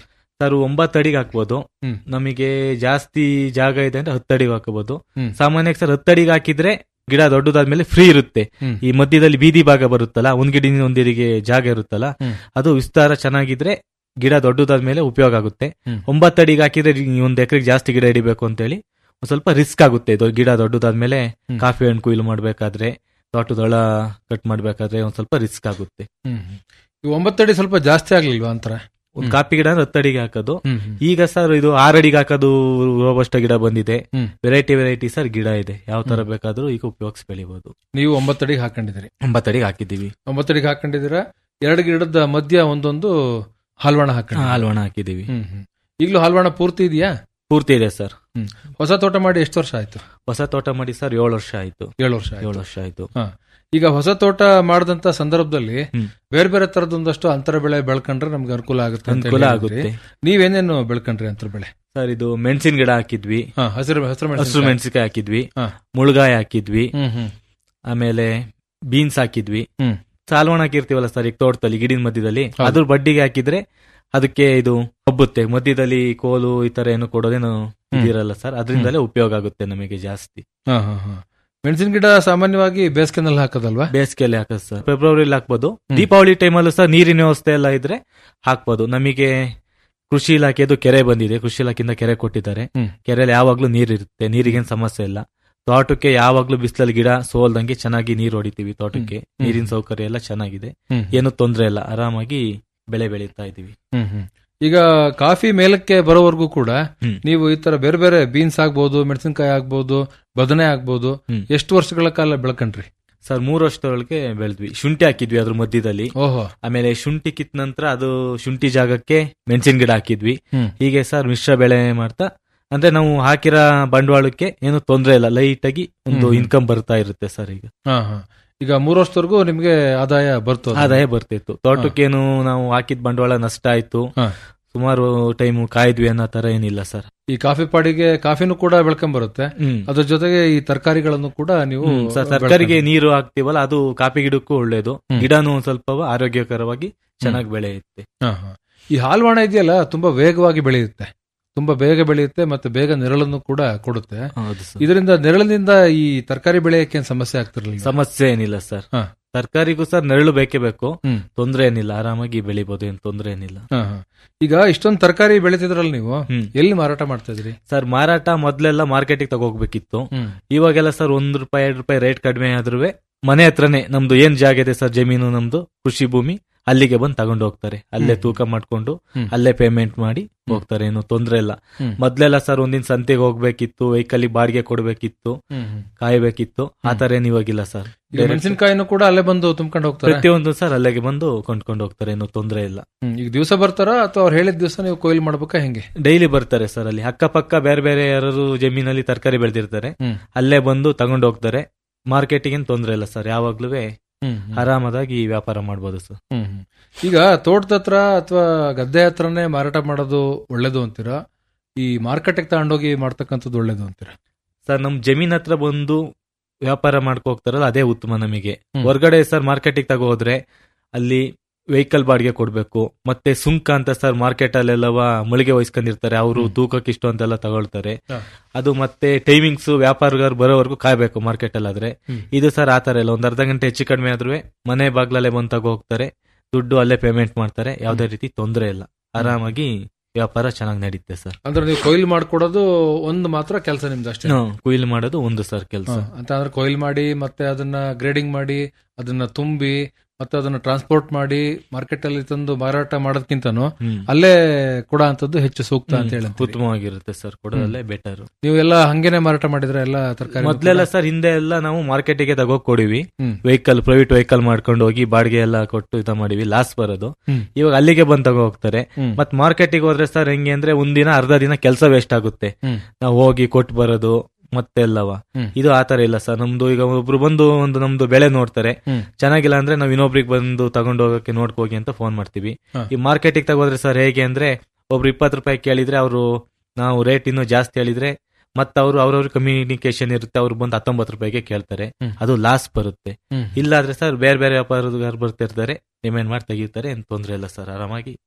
ಸರ್ ಒಂಬತ್ತು ಅಡಿಗೆ ಹಾಕ್ಬೋದು ಹ್ಮ್. ನಮಗೆ ಜಾಸ್ತಿ ಜಾಗ ಇದೆ ಅಂದ್ರೆ ಹತ್ತು ಅಡಿಗೆ ಹಾಕಬಹುದು ಹ್ಮ್. ಸಾಮಾನ್ಯಕ್ಕೆ ಸರ್ ಹತ್ತು ಅಡಿಗೆ ಹಾಕಿದ್ರೆ ಗಿಡ ದೊಡ್ಡದಾದ್ಮೇಲೆ ಫ್ರೀ ಇರುತ್ತೆ ಹ್ಮ್. ಈ ಮಧ್ಯದಲ್ಲಿ ಬೀದಿ ಭಾಗ ಬರುತ್ತಲ್ಲ ಒಂದ್ ಗಿಡದಿಂದ ಒಂದಿರಿಗೆ ಜಾಗ ಇರುತ್ತಲ್ಲ ಹ್ಮ್. ಅದು ವಿಸ್ತಾರ ಚೆನ್ನಾಗಿದ್ರೆ ಗಿಡ ದೊಡ್ಡದಾದ್ಮೇಲೆ ಉಪಯೋಗ ಆಗುತ್ತೆ ಹ್ಮ್. ಒಂಬತ್ತು ಅಡಿಗೆ ಹಾಕಿದ್ರೆ ಈ ಒಂದ್ ಎಕರೆಗೆ ಜಾಸ್ತಿ ಗಿಡ ಹಿಡಿಬೇಕು ಅಂತೇಳಿ ಒಂದ್ ಸ್ವಲ್ಪ ರಿಸ್ಕ್ ಆಗುತ್ತೆ ಇದು ಗಿಡ ದೊಡ್ಡದಾದ್ಮೇಲೆ ಹ್ಮ್. ಕಾಫಿ ಹಣ್ಣು ಕೊಯ್ಲು ಮಾಡ್ಬೇಕಾದ್ರೆ ತೋಟದೊಳ ಕಟ್ ಮಾಡ್ಬೇಕಾದ್ರೆ ಒಂದ್ ಸ್ವಲ್ಪ ರಿಸ್ಕ್ ಆಗುತ್ತೆ ಹ್ಮ್ ಹ್ಮ್. ಈ ಒಂಬತ್ತಡಿ ಸ್ವಲ್ಪ ಜಾಸ್ತಿ ಆಗ್ಲಿಲ್ವಾ ಅಂತರ ಒಂದ್ ಹ್ಮ್. ಕಾಫಿ ಗಿಡ ಅಂದ್ರೆ ಹತ್ತು ಅಡಿಗೆ ಹಾಕೋದು ಹ್ಮ್ ಹ್ಮ್. ಈಗ ಸರ್ ಇದು ಆರು ಅಡಿಗೆ ಹಾಕೋದು ರೋಬಸ್ಟ ಗಿಡ ಬಂದಿದೆ ಹ್ಮ್. ವೆರೈಟಿ ವೆರೈಟಿ ಸರ್ ಗಿಡ ಇದೆ ಯಾವ ತರ ಹ್ಮ್. ಬೇಕಾದ್ರೂ ಈಗ ಉಪಯೋಗಿಸಿ ಬೆಳಿಬಹುದು ನೀವು ಒಂಬತ್ತಡಿಗೆ ಹಾಕೊಂಡಿದ್ದೀರಿ ಒಂಬತ್ತು ಅಡಿಗೆ ಹಾಕಿದೀವಿ ಒಂಬತ್ತಡಿಗೆ ಹಾಕೊಂಡಿದ್ದೀರಾ ಎರಡು ಗಿಡದ ಮಧ್ಯ ಒಂದೊಂದು ಹಾಲ್ವಾಣ ಹಾಕೊಂಡಿ ಹಾಲ್ವಣ ಹಾಕಿದೀವಿ ಹ್ಮ್ ಹ್ಮ್. ಈಗ್ಲೂ ಹಾಲ್ವಾಣ ಪೂರ್ತಿ ಇದೆಯಾ ಪೂರ್ತಿ ಇದೆ ಸರ್ ಹೊಸ ತೋಟ ಮಾಡಿ ಎಷ್ಟು ವರ್ಷ ಆಯ್ತು ಹೊಸ ತೋಟ ಮಾಡಿ ಸರ್ ಏಳು ವರ್ಷ ಆಯ್ತು ಏಳು ವರ್ಷ ಆಯ್ತು ಏಳು ವರ್ಷ ಆಯ್ತು ಈಗ ಹೊಸ ತೋಟ ಮಾಡಿದಂತ ಸಂದರ್ಭದಲ್ಲಿ ಹ್ಮ್. ಬೇರೆ ಬೇರೆ ತರದೊಂದಷ್ಟು ಅಂತರ ಬೆಳೆ ಬೆಳ್ಕೊಂಡ್ರೆ ನಮ್ಗೆ ಅನುಕೂಲ ಆಗುತ್ತೆ ಅಂತ ಅನುಕೂಲ ಹೇಳಿ ಆಗುತ್ತೆ ಹೇಳಿದ್ರಿ. ನೀವೇನೇನು ಬೆಳ್ಕೊಂಡ್ರಿ ಅಂತರ ಬೆಳೆ ಸರ್ ಇದು ಮೆಣಸಿನ ಗಿಡ ಹಾಕಿದ್ವಿ ಹಾ ಹಸಿರು ಹಸಿರು ಹಸಿರು ಮೆಣಸಿನಕಾಯಿ. ಮೆಣಸಿನಕಾಯಿ ಹಾಕಿದ್ವಿ ಹಾ. ಮುಳುಗಾಯಿ ಹಾಕಿದ್ವಿ ಹ್ಮ್ ಹ್ಮ್ ಆಮೇಲೆ ಬೀನ್ಸ್ ಹಾಕಿದ್ವಿ ಹ್ಮ್. ಸಾಲ್ವಣ ಹಾಕಿರ್ತೀವಲ್ಲ ಸರ್ ಈಗ ತೋಟದಲ್ಲಿ ಗಿಡಿನ ಮಧ್ಯದಲ್ಲಿ ಹೌದು. ಅದ್ರ ಬಡ್ಡಿಗೆ ಹಾಕಿದ್ರೆ ಅದಕ್ಕೆ ಇದು ಹಬ್ಬುತ್ತೆ ಮಧ್ಯದಲ್ಲಿ ಕೋಲು ಈ ತರ ಏನು ಕೊಡೋದೇನು ಇದಿರಲ್ಲ ಸರ್ ಅದರಿಂದಲೇ ಉಪಯೋಗ ಆಗುತ್ತೆ ನಮಗೆ ಜಾಸ್ತಿ ಹಾ ಹಾ ಹಾ ಮೆಣಸಿನ ಗಿಡ ಸಾಮಾನ್ಯವಾಗಿ ಬೇಸಿಗೆನಲ್ಲಿ ಹಾಕೋದಲ್ವಾ ಬೇಸಿಗೆಯಲ್ಲಿ ಹಾಕೋದು ಸರ್ ಫೆಬ್ರವರಿಲಿ ಹಾಕ್ಬೋದು ಹ್ಮ್. ದೀಪಾವಳಿ ಟೈಮಲ್ಲೂ ಸರ್ ನೀರಿನ ವ್ಯವಸ್ಥೆ ಎಲ್ಲ ಇದ್ರೆ ಹಾಕ್ಬೋದು ನಮಗೆ ಕೃಷಿ ಇಲಾಖೆದು ಕೆರೆ ಬಂದಿದೆ ಕೃಷಿ ಇಲಾಖೆಯಿಂದ ಕೆರೆ ಕೊಟ್ಟಿದ್ದಾರೆ ಹ್ಮ್. ಕೆರೆಯಲ್ಲಿ ಯಾವಾಗ್ಲೂ ನೀರಿರುತ್ತೆ ನೀರಿಗೇನು ಸಮಸ್ಯೆ ಇಲ್ಲ ತೋಟಕ್ಕೆ ಯಾವಾಗ್ಲೂ ಬಿಸಿಲಲ್ಲಿ ಗಿಡ ಸೋಲ್ದಂಗೆ ಚೆನ್ನಾಗಿ ನೀರು ಹೊಡಿತೀವಿ ತೋಟಕ್ಕೆ ಹ್ಮ್. ನೀರಿನ ಸೌಕರ್ಯ ಎಲ್ಲ ಚೆನ್ನಾಗಿದೆ ಹ್ಮ್. ಏನು ತೊಂದರೆ ಇಲ್ಲ ಆರಾಮಾಗಿ ಬೆಳೆ ಬೆಳೀತಾ ಇದೀವಿ ಹ್ಮ್ ಹ್ಮ್. ಈಗ ಕಾಫಿ ಮೇಲಕ್ಕೆ ಬರೋವರೆಗೂ ಕೂಡ ಹ್ಮ್. ನೀವು ಈ ತರ ಬೇರೆ ಬೇರೆ ಬೀನ್ಸ್ ಆಗ್ಬೋದು ಮೆಣಸಿನಕಾಯಿ ಆಗ್ಬೋದು ಬದನೆ ಆಗ್ಬೋದು ಹ್ಮ್. ಎಷ್ಟು ವರ್ಷಗಳ ಕಾಲ ಬೆಳ್ಕೊಂಡ್ರಿ ಸರ್ ಮೂರು ವರ್ಷದೊಳಗೆ ಬೆಳೆದ್ವಿ ಶುಂಠಿ ಹಾಕಿದ್ವಿ ಅದ್ರ ಮಧ್ಯದಲ್ಲಿ ಓಹೋ ಆಮೇಲೆ ಶುಂಠಿ ಕಿತ್ ನಂತರ ಅದು ಶುಂಠಿ ಜಾಗಕ್ಕೆ ಮೆಣಸಿನ ಗಿಡ ಹಾಕಿದ್ವಿ ಹ್ಮ್. ಹೀಗೆ ಸರ್ ಮಿಶ್ರ ಬೆಳೆ ಮಾಡ್ತಾ ಅಂದ್ರೆ ನಾವು ಹಾಕಿರೋ ಬಂಡವಾಳಕ್ಕೆ ಏನು ತೊಂದರೆ ಇಲ್ಲ ಲೈಟ್ ಆಗಿ ಒಂದು ಹ್ಮ್. ಇನ್ಕಮ್ ಬರ್ತಾ ಇರುತ್ತೆ ಸರ್ ಈಗ ಹಾ ಹಾ ಈಗ ಮೂರು ವರ್ಷದವರೆಗೂ ನಿಮ್ಗೆ ಆದಾಯ ಬರ್ತದೆ ಆದಾಯ ಬರ್ತಿತ್ತು ತೋಟಕ್ಕೇನು ನಾವು ಹಾಕಿದ ಬಂಡವಾಳ ನಷ್ಟ ಆಯ್ತು ಹಾ. ಸುಮಾರು ಟೈಮ್ ಕಾಯ್ದ್ವಿ ಅನ್ನೋ ತರ ಏನಿಲ್ಲ ಸರ್ ಈ ಕಾಫಿ ಪಾಡಿಗೆ ಕಾಫಿನೂ ಕೂಡ ಬೆಳ್ಕೊಂಡ್ ಬರುತ್ತೆ ಅದ್ರ ಜೊತೆಗೆ ಈ ತರಕಾರಿಗಳನ್ನು ಕೂಡ ನೀವು ಹ್ಮ್, ಸರ್ ತರಕಾರಿಗೆ ನೀರು ಹಾಕ್ತಿವಲ್ಲ ಅದು ಕಾಫಿ ಗಿಡಕ್ಕೂ ಒಳ್ಳೇದು ಹ್ಮ್. ಗಿಡನೂ ಒಂದ್ ಸ್ವಲ್ಪ ಆರೋಗ್ಯಕರವಾಗಿ ಚೆನ್ನಾಗಿ ಬೆಳೆಯುತ್ತೆ ಹಾ, ಹಾ. ಈ ಹಾಲ್ವಾಣ ಇದೆಯಲ್ಲ ತುಂಬಾ ವೇಗವಾಗಿ ಬೆಳೆಯುತ್ತೆ ತುಂಬಾ ಬೇಗ ಬೆಳೆಯುತ್ತೆ ಮತ್ತೆ ಬೇಗ ನೆರಳನ್ನು ಕೂಡ ಕೊಡುತ್ತೆ ಹೌದು ಸರ್ ಇದರಿಂದ ನೆರಳಿನಿಂದ ಈ ತರಕಾರಿ ಬೆಳೆಯಕ್ಕೆ ಏನ್ ಸಮಸ್ಯೆ ಆಗ್ತಿರ್ಲಿಲ್ಲ ಸಮಸ್ಯೆ ಏನಿಲ್ಲ ಸರ್ ಹಾ. ತರಕಾರಿಗೂ ಸರ್ ನೆರಳು ಬೇಕೇ ಬೇಕು ಹ್ಮ್. ತೊಂದ್ರೆ ಏನಿಲ್ಲ ಆರಾಮಾಗಿ ಬೆಳಿಬಹುದು ಏನ್ ತೊಂದ್ರೆ ಏನಿಲ್ಲ ಹಾ, ಹಾ. ಈಗ ಇಷ್ಟೊಂದು ತರಕಾರಿ ಬೆಳಿತಿದ್ರಲ್ಲ ನೀವು ಹ್ಮ್. ಎಲ್ಲಿ ಮಾರಾಟ ಮಾಡ್ತಾ ಇದ್ರಿ ಸರ್ ಮಾರಾಟ ಮೊದ್ಲೆಲ್ಲ ಮಾರ್ಕೆಟಿಗೆ ತಗೋಗ್ಬೇಕಿತ್ತು ಹ್ಮ್. ಇವಾಗೆಲ್ಲ ಸರ್ ಒಂದ್ ರೂಪಾಯಿ ಎರಡ್ ರೂಪಾಯಿ ರೇಟ್ ಕಡಿಮೆ ಆದ್ರೂ ಮನೆ ಹತ್ರನೇ ನಮ್ದು ಏನ್ ಜಾಗ ಇದೆ ಸರ್ ಜಮೀನು ನಮ್ದು ಕೃಷಿ ಭೂಮಿ ಅಲ್ಲಿಗೆ ಬಂದು ತಗೊಂಡು ಹೋಗ್ತಾರೆ ಅಲ್ಲೇ ಹ್ಮ್. ತೂಕ ಮಾಡ್ಕೊಂಡು ಹ್ಮ್. ಅಲ್ಲೇ ಪೇಮೆಂಟ್ ಮಾಡಿ ಹೋಗ್ತಾರೆ ಏನು ತೊಂದ್ರೆ ಇಲ್ಲ ಹ್ಮ್. ಮೊದ್ಲೆಲ್ಲ ಸರ್ ಒಂದಿನ ಸಂತೆಗೆ ಹೋಗ್ಬೇಕಿತ್ತು ವೆಹಿಕಲ್ ಬಾಡಿಗೆ ಕೊಡ್ಬೇಕಿತ್ತು ಹ್ಮ್, ಹ್ಮ್. ಕಾಯ್ಬೇಕಿತ್ತು ಆ ತರ ಏನ್ ಇವಾಗಿಲ್ಲ ಸರ್ ಈಗ ಮೆಣಸಿನಕಾಯಿನೂ ಕೂಡ ಅಲ್ಲೇ ಬಂದು ತುಂಬ್ಕೊಂಡು ಹೋಗ್ತಾರೆ ಪ್ರತಿಯೊಂದು ಸರ್ ಅಲ್ಲಿಗೆ ಬಂದು ಕೊಂಡ್ಕೊಂಡು ಹೋಗ್ತಾರೆ ಏನು ತೊಂದ್ರೆ ಇಲ್ಲ ಹ್ಮ್. ಈಗ ದಿವಸ ಬರ್ತಾರ ಅಥವಾ ಅವ್ರು ಹೇಳಿದ ದಿವಸ ನೀವು ಕೊಯ್ಲು ಮಾಡ್ಬೇಕಾ ಹೆಂಗೆ ಡೈಲಿ ಬರ್ತಾರೆ ಸರ್ ಅಲ್ಲಿ ಅಕ್ಕಪಕ್ಕ ಬೇರೆ ಬೇರೆ ಯಾರು ಜಮೀನಲ್ಲಿ ತರಕಾರಿ ಬೆಳೆದಿರ್ತಾರೆ ಹ್ಮ್. ಅಲ್ಲೇ ಬಂದು ತಗೊಂಡು ಹೋಗ್ತಾರೆ ಮಾರ್ಕೆಟಿಗೆ ತೊಂದ್ರೆ ಇಲ್ಲ ಸರ್ ಯಾವಾಗ್ಲೂ ಹ್ಮ್, ಹ್ಮ್. ಆರಾಮದಾಗಿ ವ್ಯಾಪಾರ ಮಾಡ್ಬೋದು ಸರ್ ಹ್ಮ್, ಹ್ಮ್. ಈಗ ತೋಟದ ಹತ್ರ ಅಥವಾ ಗದ್ದೆ ಹತ್ರನೇ ಮಾರಾಟ ಮಾಡೋದು ಒಳ್ಳೇದು ಅಂತೀರಾ ಈ ಮಾರ್ಕೆಟ್ಗೆ ತಗೊಂಡೋಗಿ ಮಾಡ್ತಕ್ಕಂಥದ್ದು ಒಳ್ಳೇದು ಅಂತೀರಾ ಸರ್ ನಮ್ ಜಮೀನ್ ಹತ್ರ ಬಂದು ವ್ಯಾಪಾರ ಮಾಡ್ಕೊ ಹೋಗ್ತಾರಲ್ಲ ಅದೇ ಉತ್ತಮ ನಮಗೆ ಹ್ಮ್. ಹೊರಗಡೆ ಸರ್ ಮಾರ್ಕೆಟಿಗೆ ತಗೋ ಹೋದ್ರೆ ಅಲ್ಲಿ ವೆಹಿಕಲ್ ಬಾಡಿಗೆ ಕೊಡ್ಬೇಕು ಮತ್ತೆ ಸುಂಕ ಅಂತ ಸರ್ ಮಾರ್ಕೆಟ್ ಅಲ್ಲೆಲ್ಲವ ಮಳಿಗೆ ವಹಿಸ್ಕೊಂಡಿರ್ತಾರೆ ಅವರು ಹ್ಮ್. ತೂಕಕ್ಕೆ ಇಷ್ಟು ಅಂತೆಲ್ಲ ತಗೊಳ್ತಾರೆ ಹಾ. ಅದು ಮತ್ತೆ ಟೈಮಿಂಗ್ಸ್ ವ್ಯಾಪಾರಗಾರ ಬರೋವರೆಗೂ ಕಾಯ್ಬೇಕು ಮಾರ್ಕೆಟ್ ಅಲ್ಲಾದ್ರೆ ಹ್ಮ್. ಇದು ಸರ್ ಆತರ ಇಲ್ಲ ಒಂದ್ ಅರ್ಧ ಗಂಟೆ ಹೆಚ್ಚು ಕಡಿಮೆ ಆದ್ರೂ ಮನೆ ಬಾಗ್ಲಲ್ಲೇ ಬಂದ್ ತಗೋ ಹೋಗ್ತಾರೆ ದುಡ್ಡು ಅಲ್ಲೇ ಪೇಮೆಂಟ್ ಮಾಡ್ತಾರೆ ಯಾವ್ದೇ ರೀತಿ ತೊಂದರೆ ಇಲ್ಲ ಆರಾಮಾಗಿ ವ್ಯಾಪಾರ ಚೆನ್ನಾಗಿ ನಡೀತೆ ಸರ್ ಅಂದ್ರೆ ನೀವು ಕೊಯ್ಲು ಮಾಡ್ಕೊಡೋದು ಒಂದು ಮಾತ್ರ ಕೆಲಸ ನಿಮ್ದು ಅಷ್ಟೇ ಕುಯಿಲ್ ಮಾಡೋದು ಒಂದು ಸರ್ ಕೆಲಸ ಹ, ಅಂತ ಅಂದ್ರೆ ಕೊಯ್ಲು ಮಾಡಿ ಮತ್ತೆ ಅದನ್ನ ಗ್ರೇಡಿಂಗ್ ಮಾಡಿ ಅದನ್ನ ತುಂಬಿ ಮತ್ತೆ ಅದನ್ನ ಟ್ರಾನ್ಸ್ಪೋರ್ಟ್ ಮಾಡಿ ಮಾರ್ಕೆಟ್ ಅಲ್ಲಿ ತಂದು ಮಾರಾಟ ಮಾಡೋದಕ್ಕಿಂತನೂ ಅಲ್ಲೇ ಕೊಡ ಅಂತದ್ದು ಹೆಚ್ಚು ಸೂಕ್ತ ಅಂತ ಹೇಳಿ ಅಂತೀರಿ. ಉತ್ತಮವಾಗಿರುತ್ತೆ ಸರ್ ಕೊಡೋದಲ್ಲೇ ಬೆಟರ್ ನೀವು ಎಲ್ಲ ಹಂಗೇನೆ ಮಾರಾಟ ಮಾಡಿದ್ರೆ ಎಲ್ಲ ತರಕಾರಿ ಮೊದ್ಲೆಲ್ಲ ಸರ್ ಹಿಂದೆ ಎಲ್ಲ ನಾವು ಮಾರ್ಕೆಟಿಗೆ ತಗೋಕ್ ಕೊಡಿವಿ ಹ್ಮ್. ವೆಹಿಕಲ್ ಪ್ರೈವೇಟ್ ವೆಹಿಕಲ್ ಮಾಡ್ಕೊಂಡು ಹೋಗಿ ಬಾಡಿಗೆ ಎಲ್ಲ ಕೊಟ್ಟು ಇದ ಮಾಡಿವಿ ಲಾಸ್ ಬರೋದು ಹ್ಮ್. ಇವಾಗ ಅಲ್ಲಿಗೆ ಬಂದ್ ತಗೋ ಹೋಗ್ತಾರೆ ಹ್ಮ್. ಮತ್ ಮಾರ್ಕೆಟಿಗೆ ಹೋದ್ರೆ ಸರ್ ಹೆಂಗೆ ಅಂದ್ರೆ ಒಂದಿನ ಅರ್ಧ ದಿನ ಕೆಲಸ ವೇಸ್ಟ್ ಆಗುತ್ತೆ ಹ್ಮ್. ನಾವು ಹೋಗಿ ಕೊಟ್ಟು ಬರೋದು ಮತ್ತೆಲ್ಲವ ಹ್ಮ್. ಇದು ಆತರ ಇಲ್ಲ ಸರ್ ನಮ್ದು ಈಗ ಒಬ್ರು ಬಂದು ಒಂದು ನಮ್ದು ಬೆಳೆ ನೋಡ್ತಾರೆ ಹ್ಮ್. ಚೆನ್ನಾಗಿಲ್ಲ ಅಂದ್ರೆ ನಾವು ಇನ್ನೊಬ್ರಿಗೆ ಬಂದು ತಗೊಂಡು ಹೋಗಕ್ಕೆ ನೋಡ್ಕೋಗಿ ಅಂತ ಫೋನ್ ಮಾಡ್ತೀವಿ ಹಾ. ಈ ಮಾರ್ಕೆಟಿಗೆ ತಗೋದ್ರೆ ಸರ್ ಹೇಗೆ ಅಂದ್ರೆ ಒಬ್ರು ಇಪ್ಪತ್ತು ರೂಪಾಯಿ ಕೇಳಿದ್ರೆ ಅವರು ನಾವು ರೇಟ್ ಇನ್ನೂ ಜಾಸ್ತಿ ಹೇಳಿದ್ರೆ ಮತ್ತೆ ಅವರು ಅವ್ರವ್ರ ಕಮ್ಯುನಿಕೇಶನ್ ಇರುತ್ತೆ ಅವ್ರು ಬಂದು ಹತ್ತೊಂಬತ್ತು ರೂಪಾಯಿಗೆ ಕೇಳ್ತಾರೆ ಹ್ಮ್. ಅದು ಲಾಸ್ ಬರುತ್ತೆ ಹ್ಮ್. ಇಲ್ಲಾದ್ರೆ ಸರ್ ಬೇರೆ ಬೇರೆ ವ್ಯಾಪಾರಗಾರ ಬರ್ತಿರ್ತಾರೆ ಡಿಮ್ಯಾಂಡ್ ಮಾಡಿ ತೆಗಿತಾರೆ ಏನ್ ತೊಂದ್ರೆ ಇಲ್ಲ ಸರ್ ಆರಾಮಾಗಿ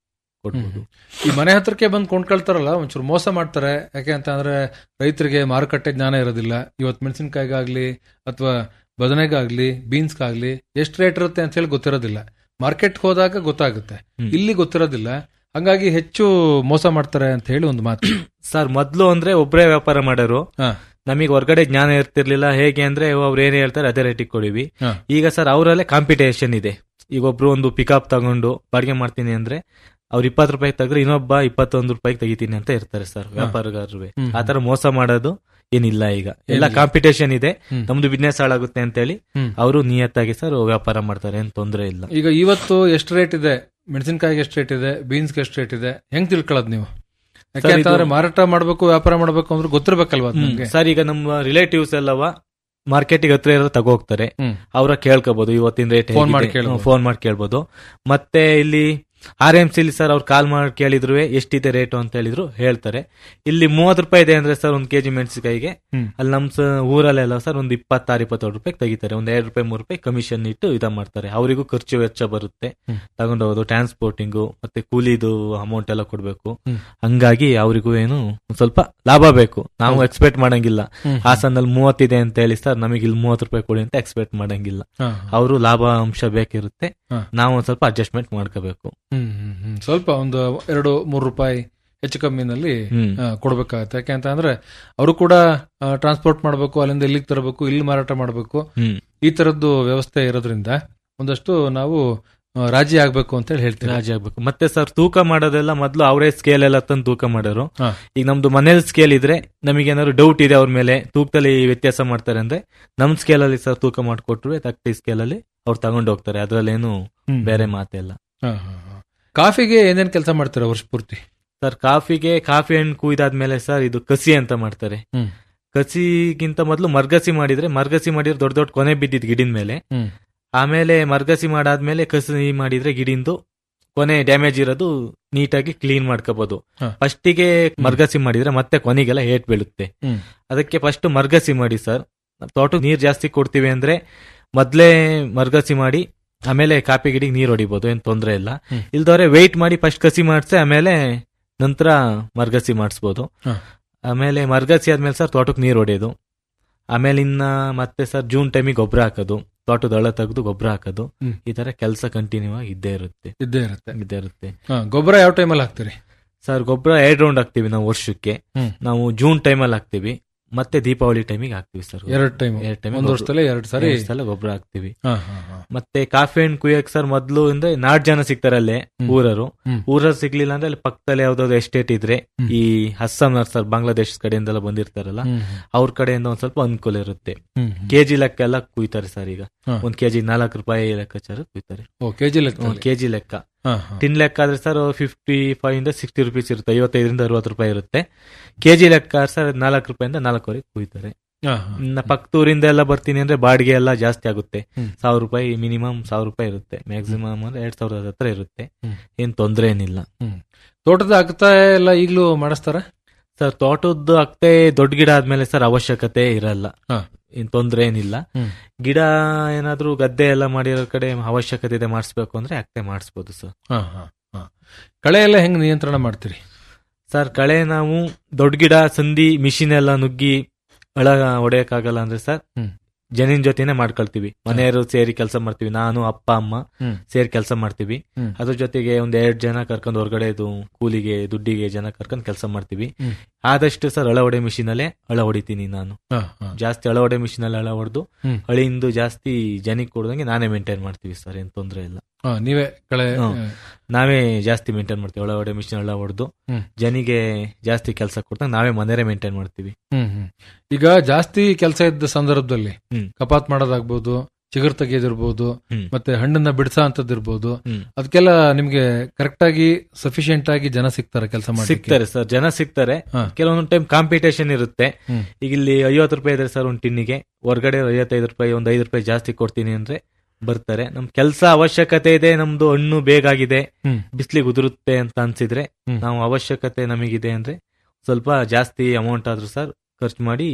ಕೊಡ್ಬೋದು ಈ ಮನೆ ಹತ್ರಕ್ಕೆ ಬಂದು ಕೊಂಡ್ಕೊಳ್ತಾರಲ್ಲ ಒಂಚೂರು ಮೋಸ ಮಾಡ್ತಾರೆ ಯಾಕೆ ಅಂತ ಅಂದ್ರೆ ರೈತರಿಗೆ ಮಾರುಕಟ್ಟೆ ಜ್ಞಾನ ಇರೋದಿಲ್ಲ ಇವತ್ತು ಮೆಣಸಿನಕಾಯಿಗಾಗ್ಲಿ ಅಥವಾ ಬದನೆಗಾಗ್ಲಿ ಬೀನ್ಸ್ಗಾಗ್ಲಿ ಎಷ್ಟು ರೇಟ್ ಇರುತ್ತೆ ಅಂತ ಹೇಳಿ ಗೊತ್ತಿರೋದಿಲ್ಲ ಮಾರ್ಕೆಟ್ ಹೋದಾಗ ಗೊತ್ತಾಗುತ್ತೆ ಹ್ಮ್. ಇಲ್ಲಿ ಗೊತ್ತಿರೋದಿಲ್ಲ ಹಂಗಾಗಿ ಹೆಚ್ಚು ಮೋಸ ಮಾಡ್ತಾರೆ ಅಂತ ಹೇಳಿ ಒಂದು ಮಾತು ಸರ್ ಮೊದ್ಲು ಅಂದ್ರೆ ಒಬ್ಬರೇ ವ್ಯಾಪಾರ ಮಾಡೋರು ಹಾ. ನಮಗೆ ಹೊರಗಡೆ ಜ್ಞಾನ ಇರ್ತಿರ್ಲಿಲ್ಲ ಹೇಗೆ ಅಂದ್ರೆ ಅವ್ರು ಏನ್ ಹೇಳ್ತಾರೆ ಅದೇ ರೇಟಿಗೆ ಕೊಡಿವಿ ಹಾ. ಈಗ ಸರ್ ಅವರಲ್ಲೇ ಕಾಂಪಿಟೇಷನ್ ಇದೆ ಈಗ ಒಬ್ರು ಒಂದು ಪಿಕಪ್ ತಗೊಂಡು ಬಾಡಿಗೆ ಮಾಡ್ತೀನಿ ಅಂದ್ರೆ ಅವ್ರು ಇಪ್ಪತ್ತು ರೂಪಾಯಿ ತೆಗ್ರೆ ಇನ್ನೊಬ್ಬ ಇಪ್ಪತ್ತೊಂದು ರೂಪಾಯಿ ತೆಗಿತೀನಿ ಅಂತ ಇರ್ತಾರೆ ಸರ್ ವ್ಯಾಪಾರಗಾರರು ಹ್ಮ್. ಆತರ ಮೋಸ ಮಾಡೋದು ಏನಿಲ್ಲ ಈಗ ಎಲ್ಲ ಏನಿಲ್ಲ. ಕಾಂಪಿಟೇಷನ್ ಇದೆ ಹ್ಮ್. ನಮ್ದು ಬಿಸ್ನೆಸ್ ಹಾಳಾಗುತ್ತೆ ಅಂತ ಹೇಳಿ ಹ್ಮ್. ಅವರು ನಿಯತ್ತಾಗಿ ಸರ್ ವ್ಯಾಪಾರ ಮಾಡ್ತಾರೆ ಏನ್ ತೊಂದರೆ ಇಲ್ಲ ಈಗ ಇವತ್ತು ಎಷ್ಟು ರೇಟ್ ಇದೆ ಮೆಣಸಿನಕಾಯಿಗೆ ಎಷ್ಟು ರೇಟ್ ಇದೆ ಬೀನ್ಸ್ಗೆ ಎಷ್ಟು ರೇಟ್ ಇದೆ ಹೆಂಗ್ ತಿಳ್ಕೊಳ್ಳೋದು ನೀವು ಯಾಕೆ ಸರ್, ಇದು- ಅಂತಂದ್ರೆ ಮಾರಾಟ ಮಾಡ್ಬೇಕು ವ್ಯಾಪಾರ ಮಾಡ್ಬೇಕು ಅಂದ್ರೆ ಗೊತ್ತಿರ್ಬೇಕಲ್ವಾ ಅದು ನಮ್ಗೆ ಸರ್ ಈಗ ನಮ್ಮ ರಿಲೇಟಿವ್ಸ್ ಎಲ್ಲವ ಮಾರ್ಕೆಟಿಗೆ ಹತ್ರ ಇರೋ ತಗೋಗ್ತಾರೆ ಹ್ಮ್. ಅವ್ರ ಕೇಳ್ಕೋಬಹುದು ಇವತ್ತಿನ ರೇಟ್ Phone ಮಾಡಿ ಕೇಳ್ಬೋದು. ಫೋನ್ ಮಾಡಿ ಕೇಳ್ಬೋದು ಮತ್ತೆ ಇಲ್ಲಿ ಆರ್ ಎಂ ಸಿಲಿ ಸರ್ ಅವ್ರು ಕಾಲ್ ಮಾಡಿ ಕೇಳಿದ್ರು ಎಷ್ಟಿದೆ ರೇಟು ಅಂತ ಹೇಳಿದ್ರು ಹೇಳ್ತಾರೆ ಇಲ್ಲಿ ಮೂವತ್ತು ರೂಪಾಯಿ ಇದೆ ಅಂದ್ರೆ ಸರ್ ಒಂದು ಕೆಜಿ ಮೆಣಸಿನಕಾಯಿಗೆ ಹ್ಮ್. ಅಲ್ಲಿ ನಮ್ಮ ಸ- ಊರಲ್ಲೆಲ್ಲ ಸರ್ ಒಂದು ಇಪ್ಪತ್ತಾರು ಇಪ್ಪತ್ತೇಳು ರೂಪಾಯಿ ತೆಗಿತಾರೆ ಒಂದ್ ಎರಡು ರೂಪಾಯಿ ಮೂರು ರೂಪಾಯಿ ಕಮಿಷನ್ ಇಟ್ಟು ಇದ ಮಾಡ್ತಾರೆ ಅವರಿಗೂ ಖರ್ಚು ವೆಚ್ಚ ಬರುತ್ತೆ ಹ್ಮ್. ತಗೊಂಡೋಗೋದು ಟ್ರಾನ್ಸ್ಪೋರ್ಟಿಂಗು ಮತ್ತೆ ಕೂಲಿದು ಅಮೌಂಟ್ ಎಲ್ಲ ಕೊಡ್ಬೇಕು ಹ್ಮ್. ಹಂಗಾಗಿ ಅವರಿಗೂ ಏನು ಒಂದ್ ಸ್ವಲ್ಪ ಲಾಭ ಬೇಕು ನಾವು ಹೌದು. ಎಕ್ಸ್ಪೆಕ್ಟ್ ಮಾಡಂಗಿಲ್ಲ ಹ್ಮ್. ಹಾಸನಲ್ಲಿ ಮೂವತ್ತಿದೆ ಅಂತ ಹೇಳಿ ಸರ್ ನಮಗೆ ಇಲ್ಲಿ ಮೂವತ್ತು ರೂಪಾಯಿ ಕೊಡಿ ಅಂತ ಎಕ್ಸ್ಪೆಕ್ಟ್ ಮಾಡಂಗಿಲ್ಲ ಹಾ, ಹಾ. ಅವರು ಲಾಭ ಅಂಶ ಬೇಕಿರುತ್ತೆ ಹಾ. ನಾವು ಒಂದ್ ಸ್ವಲ್ಪ ಅಡ್ಜಸ್ಟ್ಮೆಂಟ್ ಮಾಡ್ಕೋಬೇಕು ಹ್ಮ್, ಹ್ಮ್, ಹ್ಮ್. ಸ್ವಲ್ಪ ಒಂದು ಎರಡು ಮೂರು ರೂಪಾಯಿ ಹೆಚ್ಚು ಕಮ್ಮಿನಲ್ಲಿ ಹ್ಮ್. ಆ, ಕೊಡ್ಬೇಕಾಗತ್ತೆ ಯಾಕೆ ಅಂತ ಅಂದ್ರೆ ಅವರು ಕೂಡ ಟ್ರಾನ್ಸ್ಪೋರ್ಟ್ ಮಾಡಬೇಕು ಅಲ್ಲಿಂದ ಇಲ್ಲಿಗೆ ತರಬೇಕು ಇಲ್ಲಿ ಮಾರಾಟ ಮಾಡಬೇಕು ಹ್ಮ್ ಈ ತರದ್ದು ವ್ಯವಸ್ಥೆ ಇರೋದ್ರಿಂದ ಒಂದಷ್ಟು ನಾವು ಆ, ರಾಜಿ ಆಗ್ಬೇಕು ಅಂತ ಹೇಳಿ ಹೇಳ್ತೀವಿ ರಾಜಿ ಆಗ್ಬೇಕು ಮತ್ತೆ ಸರ್ ತೂಕ ಮಾಡೋದೆಲ್ಲ ಮೊದ್ಲು ಅವರೇ ಸ್ಕೇಲ್ ಎಲ್ಲ ತಂದು ತೂಕ ಮಾಡೋರು ಹಾ. ಈಗ ನಮ್ದು ಮನೇಲಿ ಸ್ಕೇಲ್ ಇದ್ರೆ ನಮಗೆ ಏನಾದ್ರು ಡೌಟ್ ಇದೆ ಅವ್ರ ಮೇಲೆ ತೂಕದಲ್ಲಿ ವ್ಯತ್ಯಾಸ ಮಾಡ್ತಾರೆ ಅಂದ್ರೆ ನಮ್ ಸ್ಕೇಲ್ ಅಲ್ಲಿ ಸರ್ ತೂಕ ಮಾಡಿಕೊಟ್ರು ತಕ್ಕಿ ಸ್ಕೇಲ್ ಅಲ್ಲಿ ಅವ್ರು ತಗೊಂಡು ಹೋಗ್ತಾರೆ ಅದ್ರಲ್ಲೇನು ಹ್ಮ್. ಬೇರೆ ಮಾತಿಲ್ಲ ಹಾ, ಹಾ, ಹಾ. ಕಾಫಿಗೆ ಏನೇನ್ ಕೆಲಸ ಮಾಡ್ತೀರಾ ವರ್ಷ ಪೂರ್ತಿ ಸರ್ ಕಾಫಿಗೆ ಕಾಫಿ ಹಣ್ಣು ಕುಯ್ದಾದ್ಮೇಲೆ ಸರ್ ಇದು ಕಸಿ ಅಂತ ಮಾಡ್ತಾರೆ ಹ್ಮ್. ಕಸಿಗಿಂತ ಮೊದಲು ಮರ್ಗಸಿ ಮಾಡಿದ್ರೆ ಮರ್ಗಸಿ ಮಾಡಿದ್ರೆ ದೊಡ್ಡ ದೊಡ್ಡ ಕೊನೆ ಬಿದ್ದಿದ್ ಗಿಡಿನ ಮೇಲೆ ಹ್ಮ್. ಆಮೇಲೆ ಮರ್ಗಸಿ ಮಾಡಾದ್ಮೇಲೆ ಕಸಿ ಮಾಡಿದ್ರೆ ಗಿಡಿಂದು ಕೊನೆ ಡ್ಯಾಮೇಜ್ ಇರೋದು ನೀಟಾಗಿ ಕ್ಲೀನ್ ಮಾಡ್ಕೋಬಹುದು ಹ. ಫಸ್ಟಿಗೆ ಮರ್ಗಸಿ ಮಾಡಿದ್ರೆ ಮತ್ತೆ ಕೊನೆಗೆಲ್ಲ ಏಟ್ ಬೀಳುತ್ತೆ ಹ್ಮ್. ಅದಕ್ಕೆ ಫಸ್ಟ್ ಮರ್ಗಸಿ ಮಾಡಿ ಸರ್ ತೋಟಕ್ಕೆ ನೀರ್ ಜಾಸ್ತಿ ಕೊಡ್ತೀವಿ ಅಂದ್ರೆ ಮೊದ್ಲೇ ಮರ್ಗಸಿ ಮಾಡಿ ಆಮೇಲೆ ಕಾಪಿ ಗಿಡಿಗೆ ನೀರ್ ಹೊಡಿಬಹುದು ಏನ್ ತೊಂದ್ರೆ ಇಲ್ಲ ಹ್ಮ್. ಇಲ್ದವ್ರೆ ವೆಯ್ಟ್ ಮಾಡಿ ಫಸ್ಟ್ ಕಸಿ ಮಾಡ್ಸಿ ಆಮೇಲೆ ನಂತರ ಮರ್ಗಸಿ ಮಾಡಿಸ್ಬೋದು ಹ. ಆಮೇಲೆ ಮರ್ಗಸಿ ಆದ್ಮೇಲೆ ಸರ್ ತೋಟಕ್ಕೆ ನೀರ್ ಹೊಡೆಯೋದು ಆಮೇಲೆ ಇನ್ನ ಮತ್ತೆ ಸರ್ ಜೂನ್ ಟೈಮಿಗೆ ಗೊಬ್ಬರ ಹಾಕೋದು ತೋಟದ ಹಳ ತೆಗೆದು ಗೊಬ್ಬರ ಹಾಕೋದು ಹ್ಮ್. ಈ ತರ ಕೆಲಸ ಕಂಟಿನ್ಯೂ ಆಗಿ ಇದ್ದೇ ಇರುತ್ತೆ ಇದ್ದೇ ಇರುತ್ತೆ ಇದ್ದೇ ಇರುತ್ತೆ ಹಾ, ಗೊಬ್ಬರ ಯಾವ ಟೈಮಲ್ಲಿ ಹಾಕ್ತೀರಿ ಸರ್ ಗೊಬ್ಬರ ಎರಡ್ ರೌಂಡ್ ಹಾಕ್ತಿವಿ ನಾವು ವರ್ಷಕ್ಕೆ ಹ್ಮ್. ನಾವು ಜೂನ್ ಟೈಮಲ್ಲಿ ಹಾಕ್ತಿವಿ ಮತ್ತೆ ದೀಪಾವಳಿ ಟೈಮಿಗೆ ಹಾಕ್ತಿವಿ ಸರ್ ಎರಡು ಟೈಮ್ ಎರಡ್ time ಒಂದ್ ಗೊಬ್ರ- ವರ್ಷದಲ್ಲಿ ಎರಡು ಸಾರಿ ಎರಡ್ ಸಲ ಗೊಬ್ಬರ ಹಾಕ್ತಿವಿ ಹಾ, ಹಾ, ಹಾ. ಮತ್ತೆ ಕಾಫಿ ಹಣ್ಣು ಕುಯ್ಯಕ್ ಸರ್ ಮೊದ್ಲು ಅಂದ್ರೆ ನಾಡ್ ಜನ ಸಿಗ್ತಾರೆ ಅಲ್ಲೇ ಹ್ಮ್. ಊರರು ಹ್ಮ್. ಊರಲ್ಲಿ ಸಿಗ್ಲಿಲ್ಲ ಅಂದ್ರೆ ಅಲ್ಲಿ ಪಕ್ಕದಲ್ಲಿ ಯಾವ್ದಾದ್ರು ಎಸ್ಟೇಟ್ ಇದ್ರೆ ಹ್ಮ್. ಈ ಅಸ್ಸಾಂ ಸರ್ ಬಾಂಗ್ಲಾದೇಶ ಕಡೆಯಿಂದೆಲ್ಲ ಬಂದಿರ್ತಾರಲ್ಲ ಹ್ಮ್, ಅವ್ರ ಕಡೆಯಿಂದ ಒಂದ್ ಸ್ವಲ್ಪ ಅನುಕೂಲ ಇರುತ್ತೆ ಹ್ಮ್, ಹ್ಮ್. ಕೆಜಿ ಲೆಕ್ಕ ಎಲ್ಲ ಕುಯ್ತಾರೆ ಸರ್ ಈಗ ಹಾ. ಒಂದ್ ಕೆಜಿ ನಾಲ್ಕು ರೂಪಾಯಿ ಲೆಕ್ಕಾಚಾರ ಕುಯ್ತಾರೆ ಓ ಕೆಜಿ ಲೆಕ್ಕ ಕೆಜಿ ಲೆಕ್ಕ ಹಾ, ಹಾ. ಟಿನ್ ಲೆಕ್ಕ ಆದ್ರೆ ಸರ್ ಫಿಫ್ಟಿ ಫೈವ್ ಇಂದ ಸಿಕ್ಸ್ಟಿ ರುಪೀಸ್ ಇರುತ್ತೆ ಐವತ್ತೈದರಿಂದ ಅರವತ್ತು ರೂಪಾಯಿ ಇರುತ್ತೆ ಕೆಜಿ ಲೆಕ್ಕ ಸರ್ ನಾಲ್ಕು ರೂಪಾಯಿಂದ ನಾಲ್ಕುವರೆಗೆ ಕುಯ್ತಾರೆ ಹಾ, ಹಾ. ಇನ್ನ ಪಕ್ಕದೂರಿಂದ ಎಲ್ಲ ಬರ್ತೀನಿ ಅಂದ್ರೆ ಬಾಡಿಗೆ ಎಲ್ಲ ಜಾಸ್ತಿ ಆಗುತ್ತೆ ಹ್ಮ್. ಸಾವಿರ ರೂಪಾಯಿ ಮಿನಿಮಮ್ ಸಾವಿರ ರೂಪಾಯಿ ಇರುತ್ತೆ ಮ್ಯಾಕ್ಸಿಮಮ್ ಅಂದ್ರೆ ಎರಡ್ ಸಾವಿರದ ಹತ್ರ ಇರುತ್ತೆ ಹ್ಮ್. ಏನ್ ತೊಂದ್ರೆ ಏನಿಲ್ಲ ತೋಟದ ಅಗತ ಎಲ್ಲ ಈಗ್ಲೂ ಮಾಡಿಸ್ತಾರ ಸರ್ ತೋಟದ್ದು ಅಕ್ತೆ ದೊಡ್ಡ ಗಿಡ ಆದ್ಮೇಲೆ ಸರ್ ಅವಶ್ಯಕತೆ ಇರಲ್ಲ ಹಾ. ಏನ್ ತೊಂದ್ರೆ ಏನಿಲ್ಲ ಹ್ಮ್. ಗಿಡ ಏನಾದ್ರೂ ಗದ್ದೆ ಎಲ್ಲ ಮಾಡಿರೋ ಕಡೆ ಅವಶ್ಯಕತೆ ಇದೆ ಮಾಡಿಸ್ಬೇಕು ಅಂದ್ರೆ ಅಕ್ತೆ ಮಾಡಿಸ್ಬೋದು ಸರ್ ಹಾ, ಹಾ, ಹಾ. ಕಳೆ ಎಲ್ಲ ಹೆಂಗ್ ನಿಯಂತ್ರಣ ಮಾಡ್ತೀರಿ ಸರ್ ಕಳೆ ನಾವು ದೊಡ್ಡ ಗಿಡ ಸಂಧಿ ಮಿಷಿನ್ ಎಲ್ಲ ನುಗ್ಗಿ ಒಳ ಹೊಡೆಯಕ್ಕಾಗಲ್ಲ ಅಂದ್ರೆ ಸರ್ ಹ್ಮ್. ಜನಿನ್ ಜೊತೆನೆ ಮಾಡ್ಕೊಳ್ತೀವಿ ಮನೆಯವರು ಸೇರಿ ಕೆಲಸ ಮಾಡ್ತೀವಿ ನಾನು ಅಪ್ಪ ಅಮ್ಮ ಹ್ಮ್. ಸೇರಿ ಕೆಲಸ ಮಾಡ್ತೀವಿ ಹ್ಮ್. ಅದ್ರ ಜೊತೆಗೆ ಒಂದ್ ಎರಡ್ ಜನ ಕರ್ಕೊಂಡು ಹೊರಗಡೆ ಕೂಲಿಗೆ ದುಡ್ಡಿಗೆ ಜನ ಕರ್ಕೊಂಡು ಕೆಲಸ ಮಾಡ್ತೀವಿ ಹ್ಮ್. ಆದಷ್ಟು ಸರ್ ಹಳ ಹೊಡೆ ಮಿಷಿನ್ ಅಲ್ಲೇ ಹಳ ಹೊಡಿತೀನಿ ನಾನು ಹಾ, ಹಾ. ಜಾಸ್ತಿ ಹಳ ಹೊಡೆ ಮಿಷಿನ್ ಅಲ್ಲಿ ಹಳ ಹೊಡೆದು ಹ್ಮ್. ಹಳಿಂದು ಜಾಸ್ತಿ ಜನಿಗೆ ಕೊಡ್ದಂಗೆ ನಾನೇ ಮೇಂಟೈನ್ ಮಾಡ್ತೀವಿ ಸರ್ ಏನ್ ತೊಂದ್ರೆ ಇಲ್ಲ ಹಾ, ನೀವೇ ಕಳೆ ಹ್ಮ್. ನಾವೇ ಜಾಸ್ತಿ ಮೇಂಟೈನ್ ಮಾಡ್ತೀವಿ ಹಳ ಹೊಡೆ ಮಿಷಿನ್ ಹಳ ಹೊಡೆದು ಹ್ಮ್. ಜನಿಗೆ ಜಾಸ್ತಿ ಕೆಲಸ ಕೊಡ್ದಂಗೆ ನಾವೇ ಮನೆಯೇ ಮೇಂಟೈನ್ ಮಾಡ್ತೀವಿ ಹ್ಮ್ ಹ್ಮ್. ಈಗ ಜಾಸ್ತಿ ಕೆಲಸ ಇದ್ದ ಸಂದರ್ಭದಲ್ಲಿ ಹ್ಮ್. ಕಪಾತ್ ಮಾಡೋದಾಗ್ಬೋದು ಚಿಗುರು ತೆಗೆಯೋದಿರ್ಬೋದು ಹ್ಮ್. ಮತ್ತೆ ಹಣ್ಣನ್ನ ಬಿಡಿಸೋ ಅಂತದಿರ್ಬೋದು ಹ್ಮ್. ಅದಕ್ಕೆಲ್ಲ ನಿಮ್ಗೆ ಕರೆಕ್ಟ್ ಆಗಿ ಸಫಿಶಿಯಂಟ್ ಆಗಿ ಜನ ಸಿಗ್ತಾರೆ ಕೆಲಸ ಮಾಡಿ ಸಿಗ್ತಾರೆ ಸರ್ ಜನ ಸಿಗ್ತಾರೆ ಹಾ. ಕೆಲವೊಂದು ಟೈಮ್ ಕಾಂಪಿಟೇಷನ್ ಇರುತ್ತೆ ಹ್ಮ್. ಈಗ ಇಲ್ಲಿ ಐವತ್ತು ರೂಪಾಯಿ ಇದ್ರೆ ಸರ್ ಒಂದು ಟಿನ್ನಿಗೆ ಹೊರಗಡೆ ಐವತ್ತೈದು ರೂಪಾಯಿ ಒಂದು ಐದು ರೂಪಾಯಿ ಜಾಸ್ತಿ ಕೊಡ್ತೀನಿ ಅಂದ್ರೆ ಬರ್ತಾರೆ ನಮ್ ಕೆಲಸ ಅವಶ್ಯಕತೆ ಇದೆ ನಮ್ದು ಹಣ್ಣು ಬೇಗಾಗಿದೆ ಹ್ಮ್. ಬಿಸ್ಲಿಗೆ ಉದುರುತ್ತೆ ಅಂತ ಅನ್ಸಿದ್ರೆ ಹ್ಮ್. ನಾವು ಅವಶ್ಯಕತೆ ನಮಗಿದೆ ಅಂದ್ರೆ ಸ್ವಲ್ಪ ಜಾಸ್ತಿ ಅಮೌಂಟ್ ಆದ್ರೂ ಸರ್ ಖರ್ಚು ಮಾಡಿ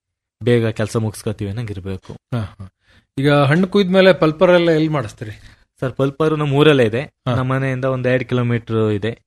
ಬೇಗ ಕೆಲಸ ಮುಗಿಸ್ಕೊತೀವಿ ಅನ್ನಂಗಿರ್ಬೇಕು ಹಾ, ಹಾ. ಈಗ ಹಣ್ಣು ಕುಯ್ದ್ಮೇಲೆ ಪಲ್ಪರ್ ಎಲ್ಲ ಎಲ್ಲಿ ಮಾಡಿಸ್ತೀರಿ ಸರ್ ಪಲ್ಪರು ನಮ್ಮ ಊರಲ್ಲೇ ಇದೆ ಹಾ. ನಮ್ಮ ಮನೆಯಿಂದ ಒಂದ್ ಎರಡ್ ಕಿಲೋಮೀಟರ್ ಇದೆ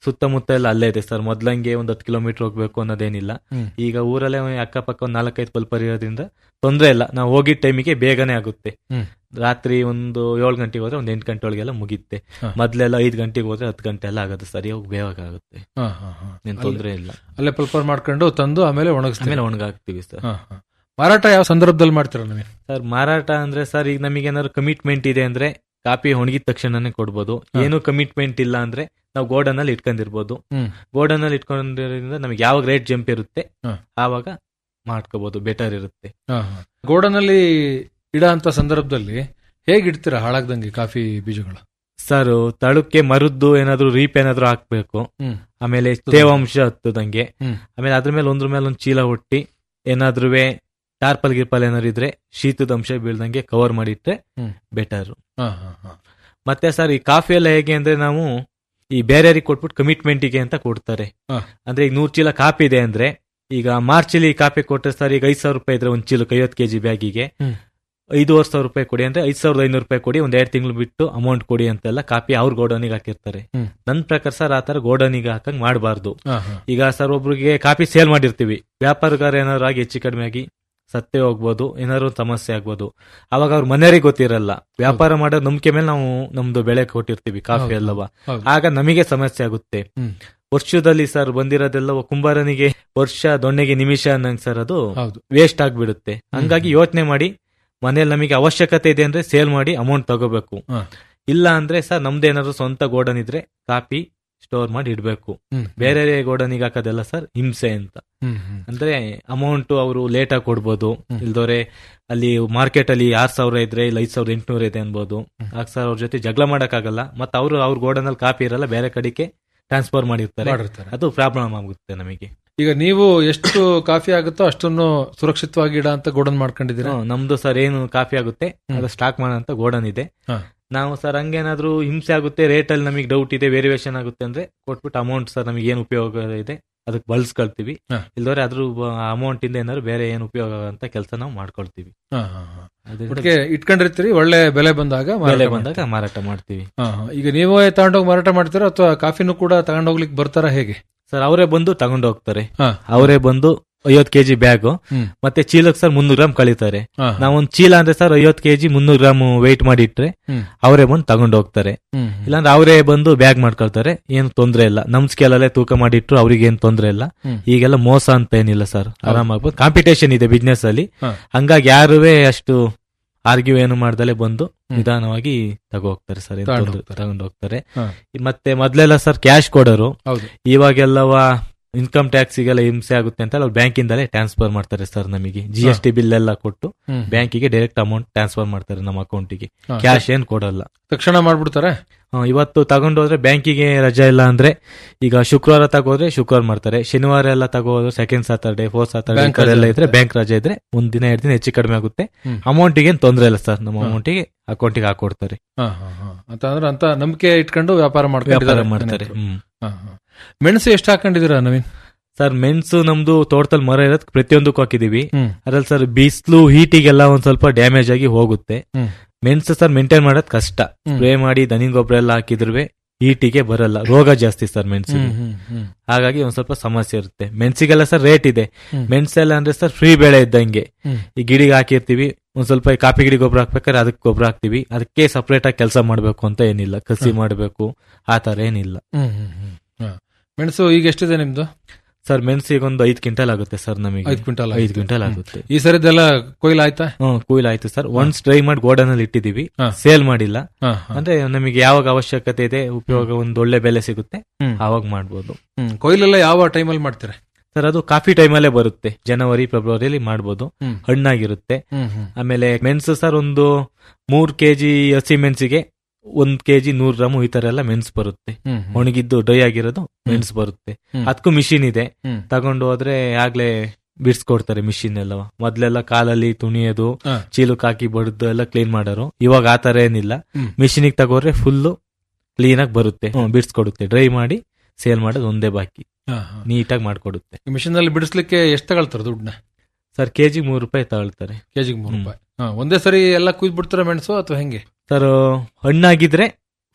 ಸುತ್ತಮುತ್ತ ಎಲ್ಲ ಅಲ್ಲೇ ಇದೆ ಸರ್ ಮೊದ್ಲಂಗೆ ಒಂದ್ ಹತ್ತು ಕಿಲೋಮೀಟರ್ ಹೋಗ್ಬೇಕು ಅನ್ನೋದೇನಿಲ್ಲ ಹ್ಮ್. ಈಗ ಊರಲ್ಲೇ ಅಕ್ಕಪಕ್ಕ ಒಂದ್ ನಾಲ್ಕೈದು ಬಲ್ಪರ್ ಇರೋದ್ರಿಂದ ತೊಂದ್ರೆ ಇಲ್ಲ ನಾವು ಹೋಗಿದ್ ಟೈಮಿಗೆ ಬೇಗನೆ ಆಗುತ್ತೆ ಹ್ಮ್. ರಾತ್ರಿ ಒಂದು ಏಳು ಗಂಟೆಗೆ ಹೋದ್ರೆ ಒಂದ್ ಎಂಟು ಗಂಟೆ ಒಳಗೆಲ್ಲ ಮುಗಿಯುತ್ತೆ ಹಾ. ಮೊದ್ಲೆಲ್ಲ ಐದು ಗಂಟೆಗೆ ಹೋದ್ರೆ ಹತ್ತು ಗಂಟೆ ಎಲ್ಲ ಆಗುತ್ತೆ ಸರಿ ಹೋಗಿ ಬೇಗ ಆಗುತ್ತೆ ಹಾ, ಹಾ, ಹಾ. ಏನ್ ತೊಂದ್ರೆ ಇಲ್ಲ ಅಲ್ಲೇ ಪಲ್ಪರ್ ಮಾಡ್ಕೊಂಡು ತಂದು ಆಮೇಲೆ ಒಣಗಿಸ್ತೀವಿ ಆಮೇಲೆ ಒಣಗಾಕ್ತಿವಿ ಸರ್ ಮಾರಾಟ ಯಾವ ಸಂದರ್ಭದಲ್ಲಿ ಮಾಡ್ತೀರಾ ನೀವು ಸರ್ ಮಾರಾಟ ಅಂದ್ರೆ ಸರ್ ಈಗ ನಮಗೆ ಏನಾದ್ರು ಕಮಿಟ್ಮೆಂಟ್ ಇದೆ ಅಂದ್ರೆ ಕಾಪಿ ಒಣಗಿದ ತಕ್ಷಣನೇ ಕೊಡ್ಬೋದು ಹಾ. ಏನು ಕಮಿಟ್ಮೆಂಟ್ ಇಲ್ಲ ಅಂದ್ರೆ ನಾವು ಗೋಡನ್ ಅಲ್ಲಿ ಇಟ್ಕೊಂಡಿರ್ಬೋದು ಹ್ಮ್. ಗೋಡನ್ ಅಲ್ಲಿ ಇಟ್ಕೊಂಡಿರೋದ್ರಿಂದ ನಮಗೆ ಯಾವಾಗ ರೇಟ್ ಜಂಪ್ ಇರುತ್ತೆ ಹಾ. ಆವಾಗ ಮಾಡ್ಕೋಬಹುದು ಬೆಟರ್ ಇರುತ್ತೆ ಗೋಡನಲ್ಲಿ ಇಡ ಅಂತ ಸಂದರ್ಭದಲ್ಲಿ ಹೇಗೆ ಇಡ್ತೀರಾ ಹಾಳಾಗ್ದಂಗೆ ಕಾಫಿ ಬೀಜಗಳು ಸರ್ ತಳಕ್ಕೆ ಮರದ್ದು ಏನಾದ್ರು ರೀಪ್ ಏನಾದ್ರು ಹಾಕ್ಬೇಕು ಹ್ಮ್. ಆಮೇಲೆ ತೇವಾಂಶ ಹತ್ತದಂಗೆ ಹ್ಮ್. ಆಮೇಲೆ ಅದ್ರ ಮೇಲೆ ಒಂದ್ರ ಮೇಲೆ ಒಂದು ಚೀಲ ಒಟ್ಟಿ ಏನಾದ್ರೂ ಟಾರ್ಪಲ್ ಗಿರ್ಪಲ್ ಏನಾದ್ರು ಇದ್ರೆ ಶೀತದ ಅಂಶ ಬೀಳ್ದಂಗೆ ಕವರ್ ಮಾಡಿಟ್ರೆ ಹ್ಮ್. ಬೆಟರ್ ಹಾ, ಹಾ, ಹಾ. ಮತ್ತೆ ಸರ್ ಈ ಕಾಫಿ ಎಲ್ಲ ಹೇಗೆ ಅಂದ್ರೆ ನಾವು ಈ ಬೇರೆಯವ್ರಿಗೆ ಕೊಟ್ಬಿಟ್ಟು ಕಮಿಟ್ಮೆಂಟಿಗೆ ಅಂತ ಕೊಡ್ತಾರೆ ಹಾ. ಅಂದ್ರೆ ಈಗ ನೂರ್ ಚೀಲ ಕಾಪಿ ಇದೆ ಅಂದ್ರೆ ಈಗ ಮಾರ್ಚಲ್ಲಿ ಕಾಪಿ ಕೊಟ್ಟರೆ ಸರ್ ಈಗ ಐದ್ ಸಾವಿರ ರೂಪಾಯಿ ಇದ್ರೆ ಒಂದ್ ಚೀಲಕ್ಕೆ ಐವತ್ತು ಕೆಜಿ ಬ್ಯಾಗಿಗೆ ಹ್ಮ್. ಐದೂವರೆ ಸಾವಿರ ರೂಪಾಯಿ ಕೊಡಿ ಅಂದ್ರೆ ಐದ್ ಸಾವಿರದ ಐನೂರು ರೂಪಾಯಿ ಕೊಡಿ ಒಂದ್ ಎರಡು ತಿಂಗಳು ಬಿಟ್ಟು ಅಮೌಂಟ್ ಕೊಡಿ ಅಂತೆಲ್ಲ ಕಾಪಿ ಅವ್ರ ಗೋಡನಿಗೆ ಹಾಕಿರ್ತಾರೆ ಹ್ಮ್. ನನ್ ಪ್ರಕಾರ ಸರ್ ಆತರ ಗೋಡನಿಗೆ ಹಾಕಂಗ್ ಮಾಡಬಾರ್ದು ಹಾ, ಹಾ. ಈಗ ಸರ್ ಒಬ್ರಿಗೆ ಕಾಪಿ ಸೇಲ್ ಮಾಡಿರ್ತೀವಿ ವ್ಯಾಪಾರಗಾರ ಏನಾದ್ರು ಆಗಿ ಹೆಚ್ಚು ಕಡಿಮೆ ಆಗಿ ಸತ್ತೇ ಹೋಗ್ಬೋದು ಏನಾದ್ರು ಒಂದ್ ಸಮಸ್ಯೆ ಆಗ್ಬೋದು ಅವಾಗ ಅವ್ರ ಮನೆಯವರಿಗೆ ಗೊತ್ತಿರಲ್ಲ ವ್ಯಾಪಾರ ಮಾಡೋ ನಂಬಿಕೆ ಮೇಲೆ ನಾವು ನಮ್ದು ಬೆಳೆ ಕೊಟ್ಟಿರ್ತೀವಿ ಕಾಫಿ ಹೌದು, ಎಲ್ಲವ ಹೌದು. ಆಗ ನಮಗೆ ಸಮಸ್ಯೆ ಆಗುತ್ತೆ ಹ್ಮ್. ವರ್ಷದಲ್ಲಿ ಸರ್ ಬಂದಿರೋದೆಲ್ಲ ಕುಂಬಾರನಿಗೆ ವರ್ಷ ದೊಣ್ಣೆಗೆ ನಿಮಿಷ ಅನ್ನಂಗ್ ಸರ್ ಅದು ಹೌದು ವೇಸ್ಟ್ ಆಗ್ಬಿಡುತ್ತೆ ಹಂಗಾಗಿ ಯೋಚನೆ ಮಾಡಿ ಮನೇಲಿ ನಮಗೆ ಅವಶ್ಯಕತೆ ಇದೆ ಅಂದ್ರೆ ಸೇಲ್ ಮಾಡಿ ಅಮೌಂಟ್ ತಗೋಬೇಕು ಹಾ. ಇಲ್ಲ ಅಂದ್ರೆ ಸರ್ ನಮ್ದೇನಾದ್ರು ಸ್ವಂತ ಗೋಡನ್ ಇದ್ರೆ ಕಾಪಿ ಸ್ಟೋರ್ ಮಾಡಿ ಇಡ್ಬೇಕು ಹ್ಮ್. ಬೇರೆ ಗೋಡನಿಗೆ ಹಾಕೋದೆಲ್ಲ ಸರ್ ಹಿಂಸೆ ಅಂತ ಹ್ಮ್, ಹ್ಮ್. ಅಂದ್ರೆ ಅಮೌಂಟ್ ಅವರು ಲೇಟ್ ಆಗಿ ಕೊಡ್ಬೋದು ಹ್ಮ್. ಇಲ್ದೋರೆ ಅಲ್ಲಿ ಮಾರ್ಕೆಟ್ ಅಲ್ಲಿ ಆರ್ ಸಾವಿರ ಇದ್ರೆ ಇಲ್ಲ ಐದ್ ಸಾವಿರದ ಎಂಟುನೂರ ಇದೆ ಅನ್ಬೋದು ಆಗ ಸರ್ ಅವ್ರ ಜೊತೆ ಜಗಳ ಮಾಡಕ್ಕಾಗಲ್ಲ ಮತ್ತೆ ಅವರು ಅವ್ರ ಗೋಡನ್ ಅಲ್ಲಿ ಕಾಪಿ ಇರಲ್ಲ ಬೇರೆ ಕಡೆಗೆ ಟ್ರಾನ್ಸ್ಫರ್ ಮಾಡಿರ್ತಾರೆ ಮಾಡಿರ್ತಾರೆ ಅದು ಪ್ರಾಬ್ಲಮ್ ಆಗುತ್ತೆ ನಮಗೆ ಈಗ ನೀವು ಎಷ್ಟು ಕಾಫಿ ಆಗುತ್ತೋ ಅಷ್ಟನ್ನು ಸುರಕ್ಷಿತವಾಗಿ ಇಡ ಅಂತ ಗೋಡನ್ ಮಾಡ್ಕೊಂಡಿದ್ದೀರಾ ಹ್ಮ್, ನಮ್ದು ಸರ್ ಏನು ಕಾಫಿ ಆಗುತ್ತೆ ಹ್ಮ್. ಅದು ಸ್ಟಾಕ್ ಮಾಡೋ ಅಂತ ಗೋಡನ್ ಇದೆ ಹಾ. ನಾವು ಸರ್ ಹಂಗೇನಾದ್ರೂ ಹಿಂಸೆ ಆಗುತ್ತೆ ರೇಟ್ ಅಲ್ಲಿ ನಮಗೆ ಡೌಟ್ ಇದೆ ವೇರಿಯೇಷನ್ ಆಗುತ್ತೆ ಅಂದ್ರೆ ಕೊಟ್ಬಿಟ್ಟು ಅಮೌಂಟ್ ಸರ್ ನಮಗೆ ಏನು ಉಪಯೋಗ ಇದೆ ಅದಕ್ಕೆ ಬಳಸ್ಕೊಳ್ತೀವಿ ಹಾ. ಇಲ್ದೋರೆ ಅದ್ರ ಅಮೌಂಟ್ ಇಂದ ಏನಾದ್ರು ಬೇರೆ ಏನು ಉಪಯೋಗ ಅಂತ ಕೆಲಸ ನಾವು ಮಾಡ್ಕೊಳ್ತೀವಿ ಹಾ, ಹಾ, ಹಾ. ಅದ್ರಿಂದ ಒಟ್ಟಿಗೆ ಇಟ್ಕೊಂಡಿರ್ತೀರಿ ಒಳ್ಳೆ ಬೆಲೆ ಬಂದಾಗ ಮಾರಾಟ ಬೆಲೆ ಮಾಡ್ತೀರಿ. ಬಂದಾಗ ಮಾರಾಟ ಮಾಡ್ತೀವಿ ಹಾ, ಹಾ. ಈಗ ನೀವೇ ತಗೊಂಡೋಗಿ ಮಾರಾಟ ಮಾಡ್ತೀರಾ ಅಥವಾ ಕಾಫಿನೂ ಕೂಡ ತಗೊಂಡೋಗ್ಲಿಕ್ಕೆ ಬರ್ತಾರಾ ಹೇಗೆ ಸರ್ ಅವರೇ ಬಂದು ತಗೊಂಡು ಹೋಗ್ತಾರೆ ಹಾ. ಅವರೇ ಬಂದು ಐವತ್ ಕೆಜಿ ಬ್ಯಾಗ್ ಹ್ಮ್. ಮತ್ತೆ ಚೀಲಕ್ಕೆ ಸರ್ ಮುನ್ನೂರು ಗ್ರಾಮ್ ಕಳೀತಾರೆ ಹಾ, ಹಾ. ನಾವೊಂದ್ ಚೀಲ ಅಂದ್ರೆ ಸರ್ ಐವತ್ ಕೆಜಿ ಮುನ್ನೂರು ಗ್ರಾಮ್ ವೆಯ್ಟ್ ಮಾಡಿ ಇಟ್ರೆ ಹ್ಮ್. ಅವರೇ ಬಂದು ತಗೊಂಡು ಹೋಗ್ತಾರೆ ಹ್ಮ್, ಹ್ಮ್. ಇಲ್ಲಾಂದ್ರೆ ಅವರೇ ಬಂದು ಬ್ಯಾಗ್ ಮಾಡ್ಕೊಳ್ತಾರೆ ಏನು ತೊಂದ್ರೆ ಇಲ್ಲ ನಮ್ ಸ್ಕೇಲಲ್ಲೇ ತೂಕ ಮಾಡಿಟ್ರು ಅವ್ರಿಗೆ ಏನ್ ತೊಂದ್ರೆ ಇಲ್ಲ ಹ್ಮ್. ಈಗೆಲ್ಲ ಮೋಸ ಅಂತ ಏನಿಲ್ಲ ಸರ್ ಆರಾಮಾಗ್ಬೋದು ಕಾಂಪಿಟೇಷನ್ ಇದೆ ಬಿಸ್ನೆಸ್ ಅಲ್ಲಿ ಹಾ. ಹಂಗಾಗಿ ಯಾರುವೇ ಅಷ್ಟು ಆರ್ಗ್ಯೂ ಏನು ಮಾಡ್ದಲೆ ಬಂದು ಹ್ಮ್. ನಿಧಾನವಾಗಿ ತಗೋ ಹೋಗ್ತಾರೆ ಸರ್ ಏನ್ ತಗೊಂಡ್ ತೊಂದ್ರೆ- ಹೋಗ್ತಾರೆ. ತಗೊಂಡ್ ಹೋಗ್ತಾರೆ ಹಾ. ಮತ್ತೆ ಮೊದ್ಲೆಲ್ಲ ಸರ್ ಕ್ಯಾಶ್ ಕೊಡೋರು ಹೌದು ಇವಾಗೆಲ್ಲವ ಇನ್ಕಮ್ ಟ್ಯಾಕ್ಸಿಗೆಲ್ಲ ಹಿಂಸೆ ಆಗುತ್ತೆ ಅಂತ ಅವ್ರು ಬ್ಯಾಂಕಿಂದಲೇ ಟ್ರಾನ್ಸ್ಫರ್ ಮಾಡ್ತಾರೆ ಸರ್ ನಮಗೆ ಜಿ ಎಸ್ ಟಿ ಬಿಲ್ ಎಲ್ಲ ಕೊಟ್ಟು ಹ್ಮ್. ಬ್ಯಾಂಕಿಗೆ ಡೈರೆಕ್ಟ್ ಅಮೌಂಟ್ ಟ್ರಾನ್ಸ್ಫರ್ ಮಾಡ್ತಾರೆ ನಮ್ಮ ಅಕೌಂಟಿಗೆ ಹಾ. ಕ್ಯಾಶ್ ಏನ್ ಕೊಡಲ್ಲ ತಕ್ಷಣ ಮಾಡ್ಬಿಡ್ತಾರೆ ಆ, ಇವತ್ತು ತಗೊಂಡು ಹೋದ್ರೆ ಬ್ಯಾಂಕಿಗೆ ರಜೆ ಇಲ್ಲ ಅಂದ್ರೆ ಈಗ ಶುಕ್ರವಾರ ತಗೋದ್ರೆ ಶುಕ್ರವಾರ ಮಾಡ್ತಾರೆ ಶನಿವಾರ ಎಲ್ಲ ತಗೋದ್ರೆ second Saturday fourth Saturday Bank ಎಲ್ಲ ರಜೆ ಇದ್ರೆ ಇರುತ್ತೆ. ಬ್ಯಾಂಕ್ ರಜೆ ಇದ್ರೆ ಒಂದ್ ದಿನ ಎರಡು ದಿನ ಹೆಚ್ಚು ಕಡಿಮೆ ಆಗುತ್ತೆ ಹ್ಮ್. ಅಮೌಂಟಿಗೆ ಏನ್ ತೊಂದ್ರೆ ಇಲ್ಲ ಸರ್ ನಮ್ಮ ಹಾ. ಅಮೌಂಟಿಗೆ ಅಕೌಂಟಿಗೆ ಹಾಕೊಡ್ತಾರೆ ಹಾ, ಹಾ, ಹಾ. ಅಂತ ಅಂದ್ರೆ ಅಂತ ನಂಬಿಕೆ ಇಟ್ಕೊಂಡು ವ್ಯಾಪಾರ ವ್ಯಾಪಾರ ಮಾಡ್ಕೊಂಡಿದ್ದಾರೆ ಮಾಡ್ತಾರೆ ಹ್ಮ್ ಹಾ, ಹಾ. ಮೆಣಸು ಎಷ್ಟು ಹಾಕೊಂಡಿದ್ದೀರಾ ನವೀನ್ ಸರ್ ಮೆಣಸು ನಮ್ದು ತೋಟದಲ್ಲಿ ಮರ ಇರೋದ್ ಪ್ರತಿಯೊಂದಕ್ಕೂ ಹಾಕಿದೀವಿ ಹ್ಮ್ ಅದ್ರಲ್ಲಿ ಸರ್ ಬಿಸಿಲು ಹೀಟಿಗೆಲ್ಲ ಒಂದ್ ಸ್ವಲ್ಪ ಡ್ಯಾಮೇಜ್ ಆಗಿ ಹೋಗುತ್ತೆ ಹ್ಮ್. ಮೆಣಸು ಸರ್ ಮೇಂಟೈನ್ ಮಾಡೋದ್ ಕಷ್ಟ ಹ್ಮ್. ಸ್ಪ್ರೇ ಮಾಡಿ ದನಿ ಗೊಬ್ಬರ ಎಲ್ಲ ಹಾಕಿದ್ರು ಹೀಟಿಗೆ ಬರಲ್ಲ ರೋಗ ಜಾಸ್ತಿ ಸರ್ ಮೆಣಸಿಗೆ ಹ್ಮ್, ಹ್ಮ್, ಹ್ಮ್. ಹಾಗಾಗಿ ಒಂದ್ ಸ್ವಲ್ಪ ಸಮಸ್ಯೆ ಇರುತ್ತೆ ಮೆಣಸಿಗೆಲ್ಲ ಸರ್ ರೇಟ್ ಇದೆ ಹ್ಮ್. ಮೆಣಸೆಲ್ಲ ಅಂದ್ರೆ ಸರ್ ಫ್ರೀ ಬೆಳೆ ಇದ್ದಂಗೆ ಹ್ಮ್. ಈ ಗಿಡಿಗೆ ಹಾಕಿರ್ತೀವಿ ಒಂದ್ ಸ್ವಲ್ಪ ಈ ಕಾಫಿ ಗಿಡಿ ಗೊಬ್ಬರ ಹಾಕ್ಬೇಕಾದ್ರೆ ಅದಕ್ಕೆ ಗೊಬ್ಬರ ಹಾಕ್ತಿವಿ ಅದಕ್ಕೆ ಸಪರೇಟ್ ಆಗಿ ಕೆಲಸ ಮಾಡ್ಬೇಕು ಅಂತ ಏನಿಲ್ಲ ಕಸಿ ಮಾಡ್ಬೇಕು ಆ ತರ ಏನಿಲ್ಲ ಹ್ಮ್, ಹ್ಮ್, ಹ್ಮ್. ಹಾ. ಮೆಣಸು ಈಗ ಎಷ್ಟಿದೆ ನಿಮ್ದು ಸರ್ ಮೆಣಸಿಗೆ ಒಂದು ಐದ್ ಕ್ವಿಂಟಲ್ ಆಗುತ್ತೆ ಸರ್ ನಮಗೆ ಐದು ಕ್ವಿಂಟಲ್ ಐದ್ ಕ್ವಿಂಟಲ್ ಆಗುತ್ತೆ ಈ ಸರಿದೆಲ್ಲ ಕೊಯ್ಲು ಆಯ್ತಾ ಹ್ಮ್ ಕೂಲ್ ಆಯ್ತು ಸರ್ ಒನ್ಸ್ ಡ್ರೈ ಮಾಡಿ ಗೋಡನ್ ಅಲ್ಲಿ ಇಟ್ಟಿದೀವಿ ಹಾ. ಸೇಲ್ ಮಾಡಿಲ್ಲ ಹಾ, ಹಾ. ಅಂದ್ರೆ ನಮಗೆ ಯಾವಾಗ ಅವಶ್ಯಕತೆ ಇದೆ ಉಪಯೋಗ ಒಂದು ಒಳ್ಳೆ ಬೆಲೆ ಸಿಗುತ್ತೆ ಹ್ಮ್. ಆವಾಗ ಮಾಡ್ಬೋದು ಹ್ಮ್. ಕೊಯ್ಲೆಲ್ಲ ಯಾವ ಟೈಮಲ್ಲಿ ಮಾಡ್ತೀರಾ ಸರ್ ಅದು ಕಾಫಿ ಟೈಮಲ್ಲೇ ಬರುತ್ತೆ ಜನವರಿ ಫೆಬ್ರವರಿಯಲ್ಲಿ ಮಾಡ್ಬೋದು ಹ್ಮ್. ಹಣ್ಣಾಗಿರುತ್ತೆ ಹ್ಮ್, ಹ್ಮ್. ಆಮೇಲೆ ಮೆಣಸು ಸರ್ ಒಂದು ಮೂರ್ ಕೆಜಿ ಹಸಿ ಮೆಣಸಿಗೆ ಒಂದ್ ಕೆಜಿ ನೂರ್ ಗ್ರಾಮ್ ಈ ತರ ಎಲ್ಲ ಮೆಣಸು ಬರುತ್ತೆ ಹ್ಮ್, ಹ್ಮ್. ಒಣಗಿದ್ದು ಡ್ರೈ ಆಗಿರೋದು ಮೆಣಸು ಬರುತ್ತೆ ಹ್ಮ್. ಅದಕ್ಕೂ ಮಿಷಿನ್ ಇದೆ ಹ್ಮ್. ತಗೊಂಡು ಹೋದ್ರೆ ಆಗ್ಲೇ ಬಿಡಿಸ್ಕೊಡ್ತಾರೆ ಮಿಷಿನ್ ಎಲ್ಲ ಮೊದ್ಲೆಲ್ಲ ಕಾಲಲ್ಲಿ ತುಣಿಯೋದು ಹಾ. ಚೀಲಕ್ ಹಾಕಿ ಬಡ್ದು ಎಲ್ಲ ಕ್ಲೀನ್ ಮಾಡೋರು ಇವಾಗ ಆ ತರ ಏನಿಲ್ಲ ಹ್ಮ್. ಮಿಷಿನಿಗೆ ತಗೋದ್ರೆ ಫುಲ್ಲು ಕ್ಲೀನ್ ಆಗಿ ಬರುತ್ತೆ ಬಿಡಿಸ್ಕೊಡುತ್ತೆ ಡ್ರೈ ಮಾಡಿ ಸೇಲ್ ಮಾಡೋದು ಒಂದೇ ಬಾಕಿ ಹಾ, ಹಾ. ನೀಟಾಗಿ ಮಾಡ್ಕೊಡುತ್ತೆ ಈ ಮಿಷನ್ ಅಲ್ಲಿ ಬಿಡಿಸ್ಲಿಕ್ಕೆ ಎಷ್ಟು ತಗೊಳ್ತಾರೆ ದುಡ್ಡನ್ನ ಸರ್ ಕೆಜಿ ಮೂರು ರೂಪಾಯಿ ತಗೊಳ್ತಾರೆ ಕೆಜಿಗೆ ಮೂರು ಹ್ಮ್. ರೂಪಾಯಿ ಹಾ, ಒಂದೇ ಸರಿ ಎಲ್ಲ ಕುಯ್ದು ಬಿಡ್ತಾರ ಮೆಣಸು ಅಥವಾ ಹೆಂಗೆ ಸರ್ ಹಣ್ಣಾಗಿದ್ರೆ ಫುಲ್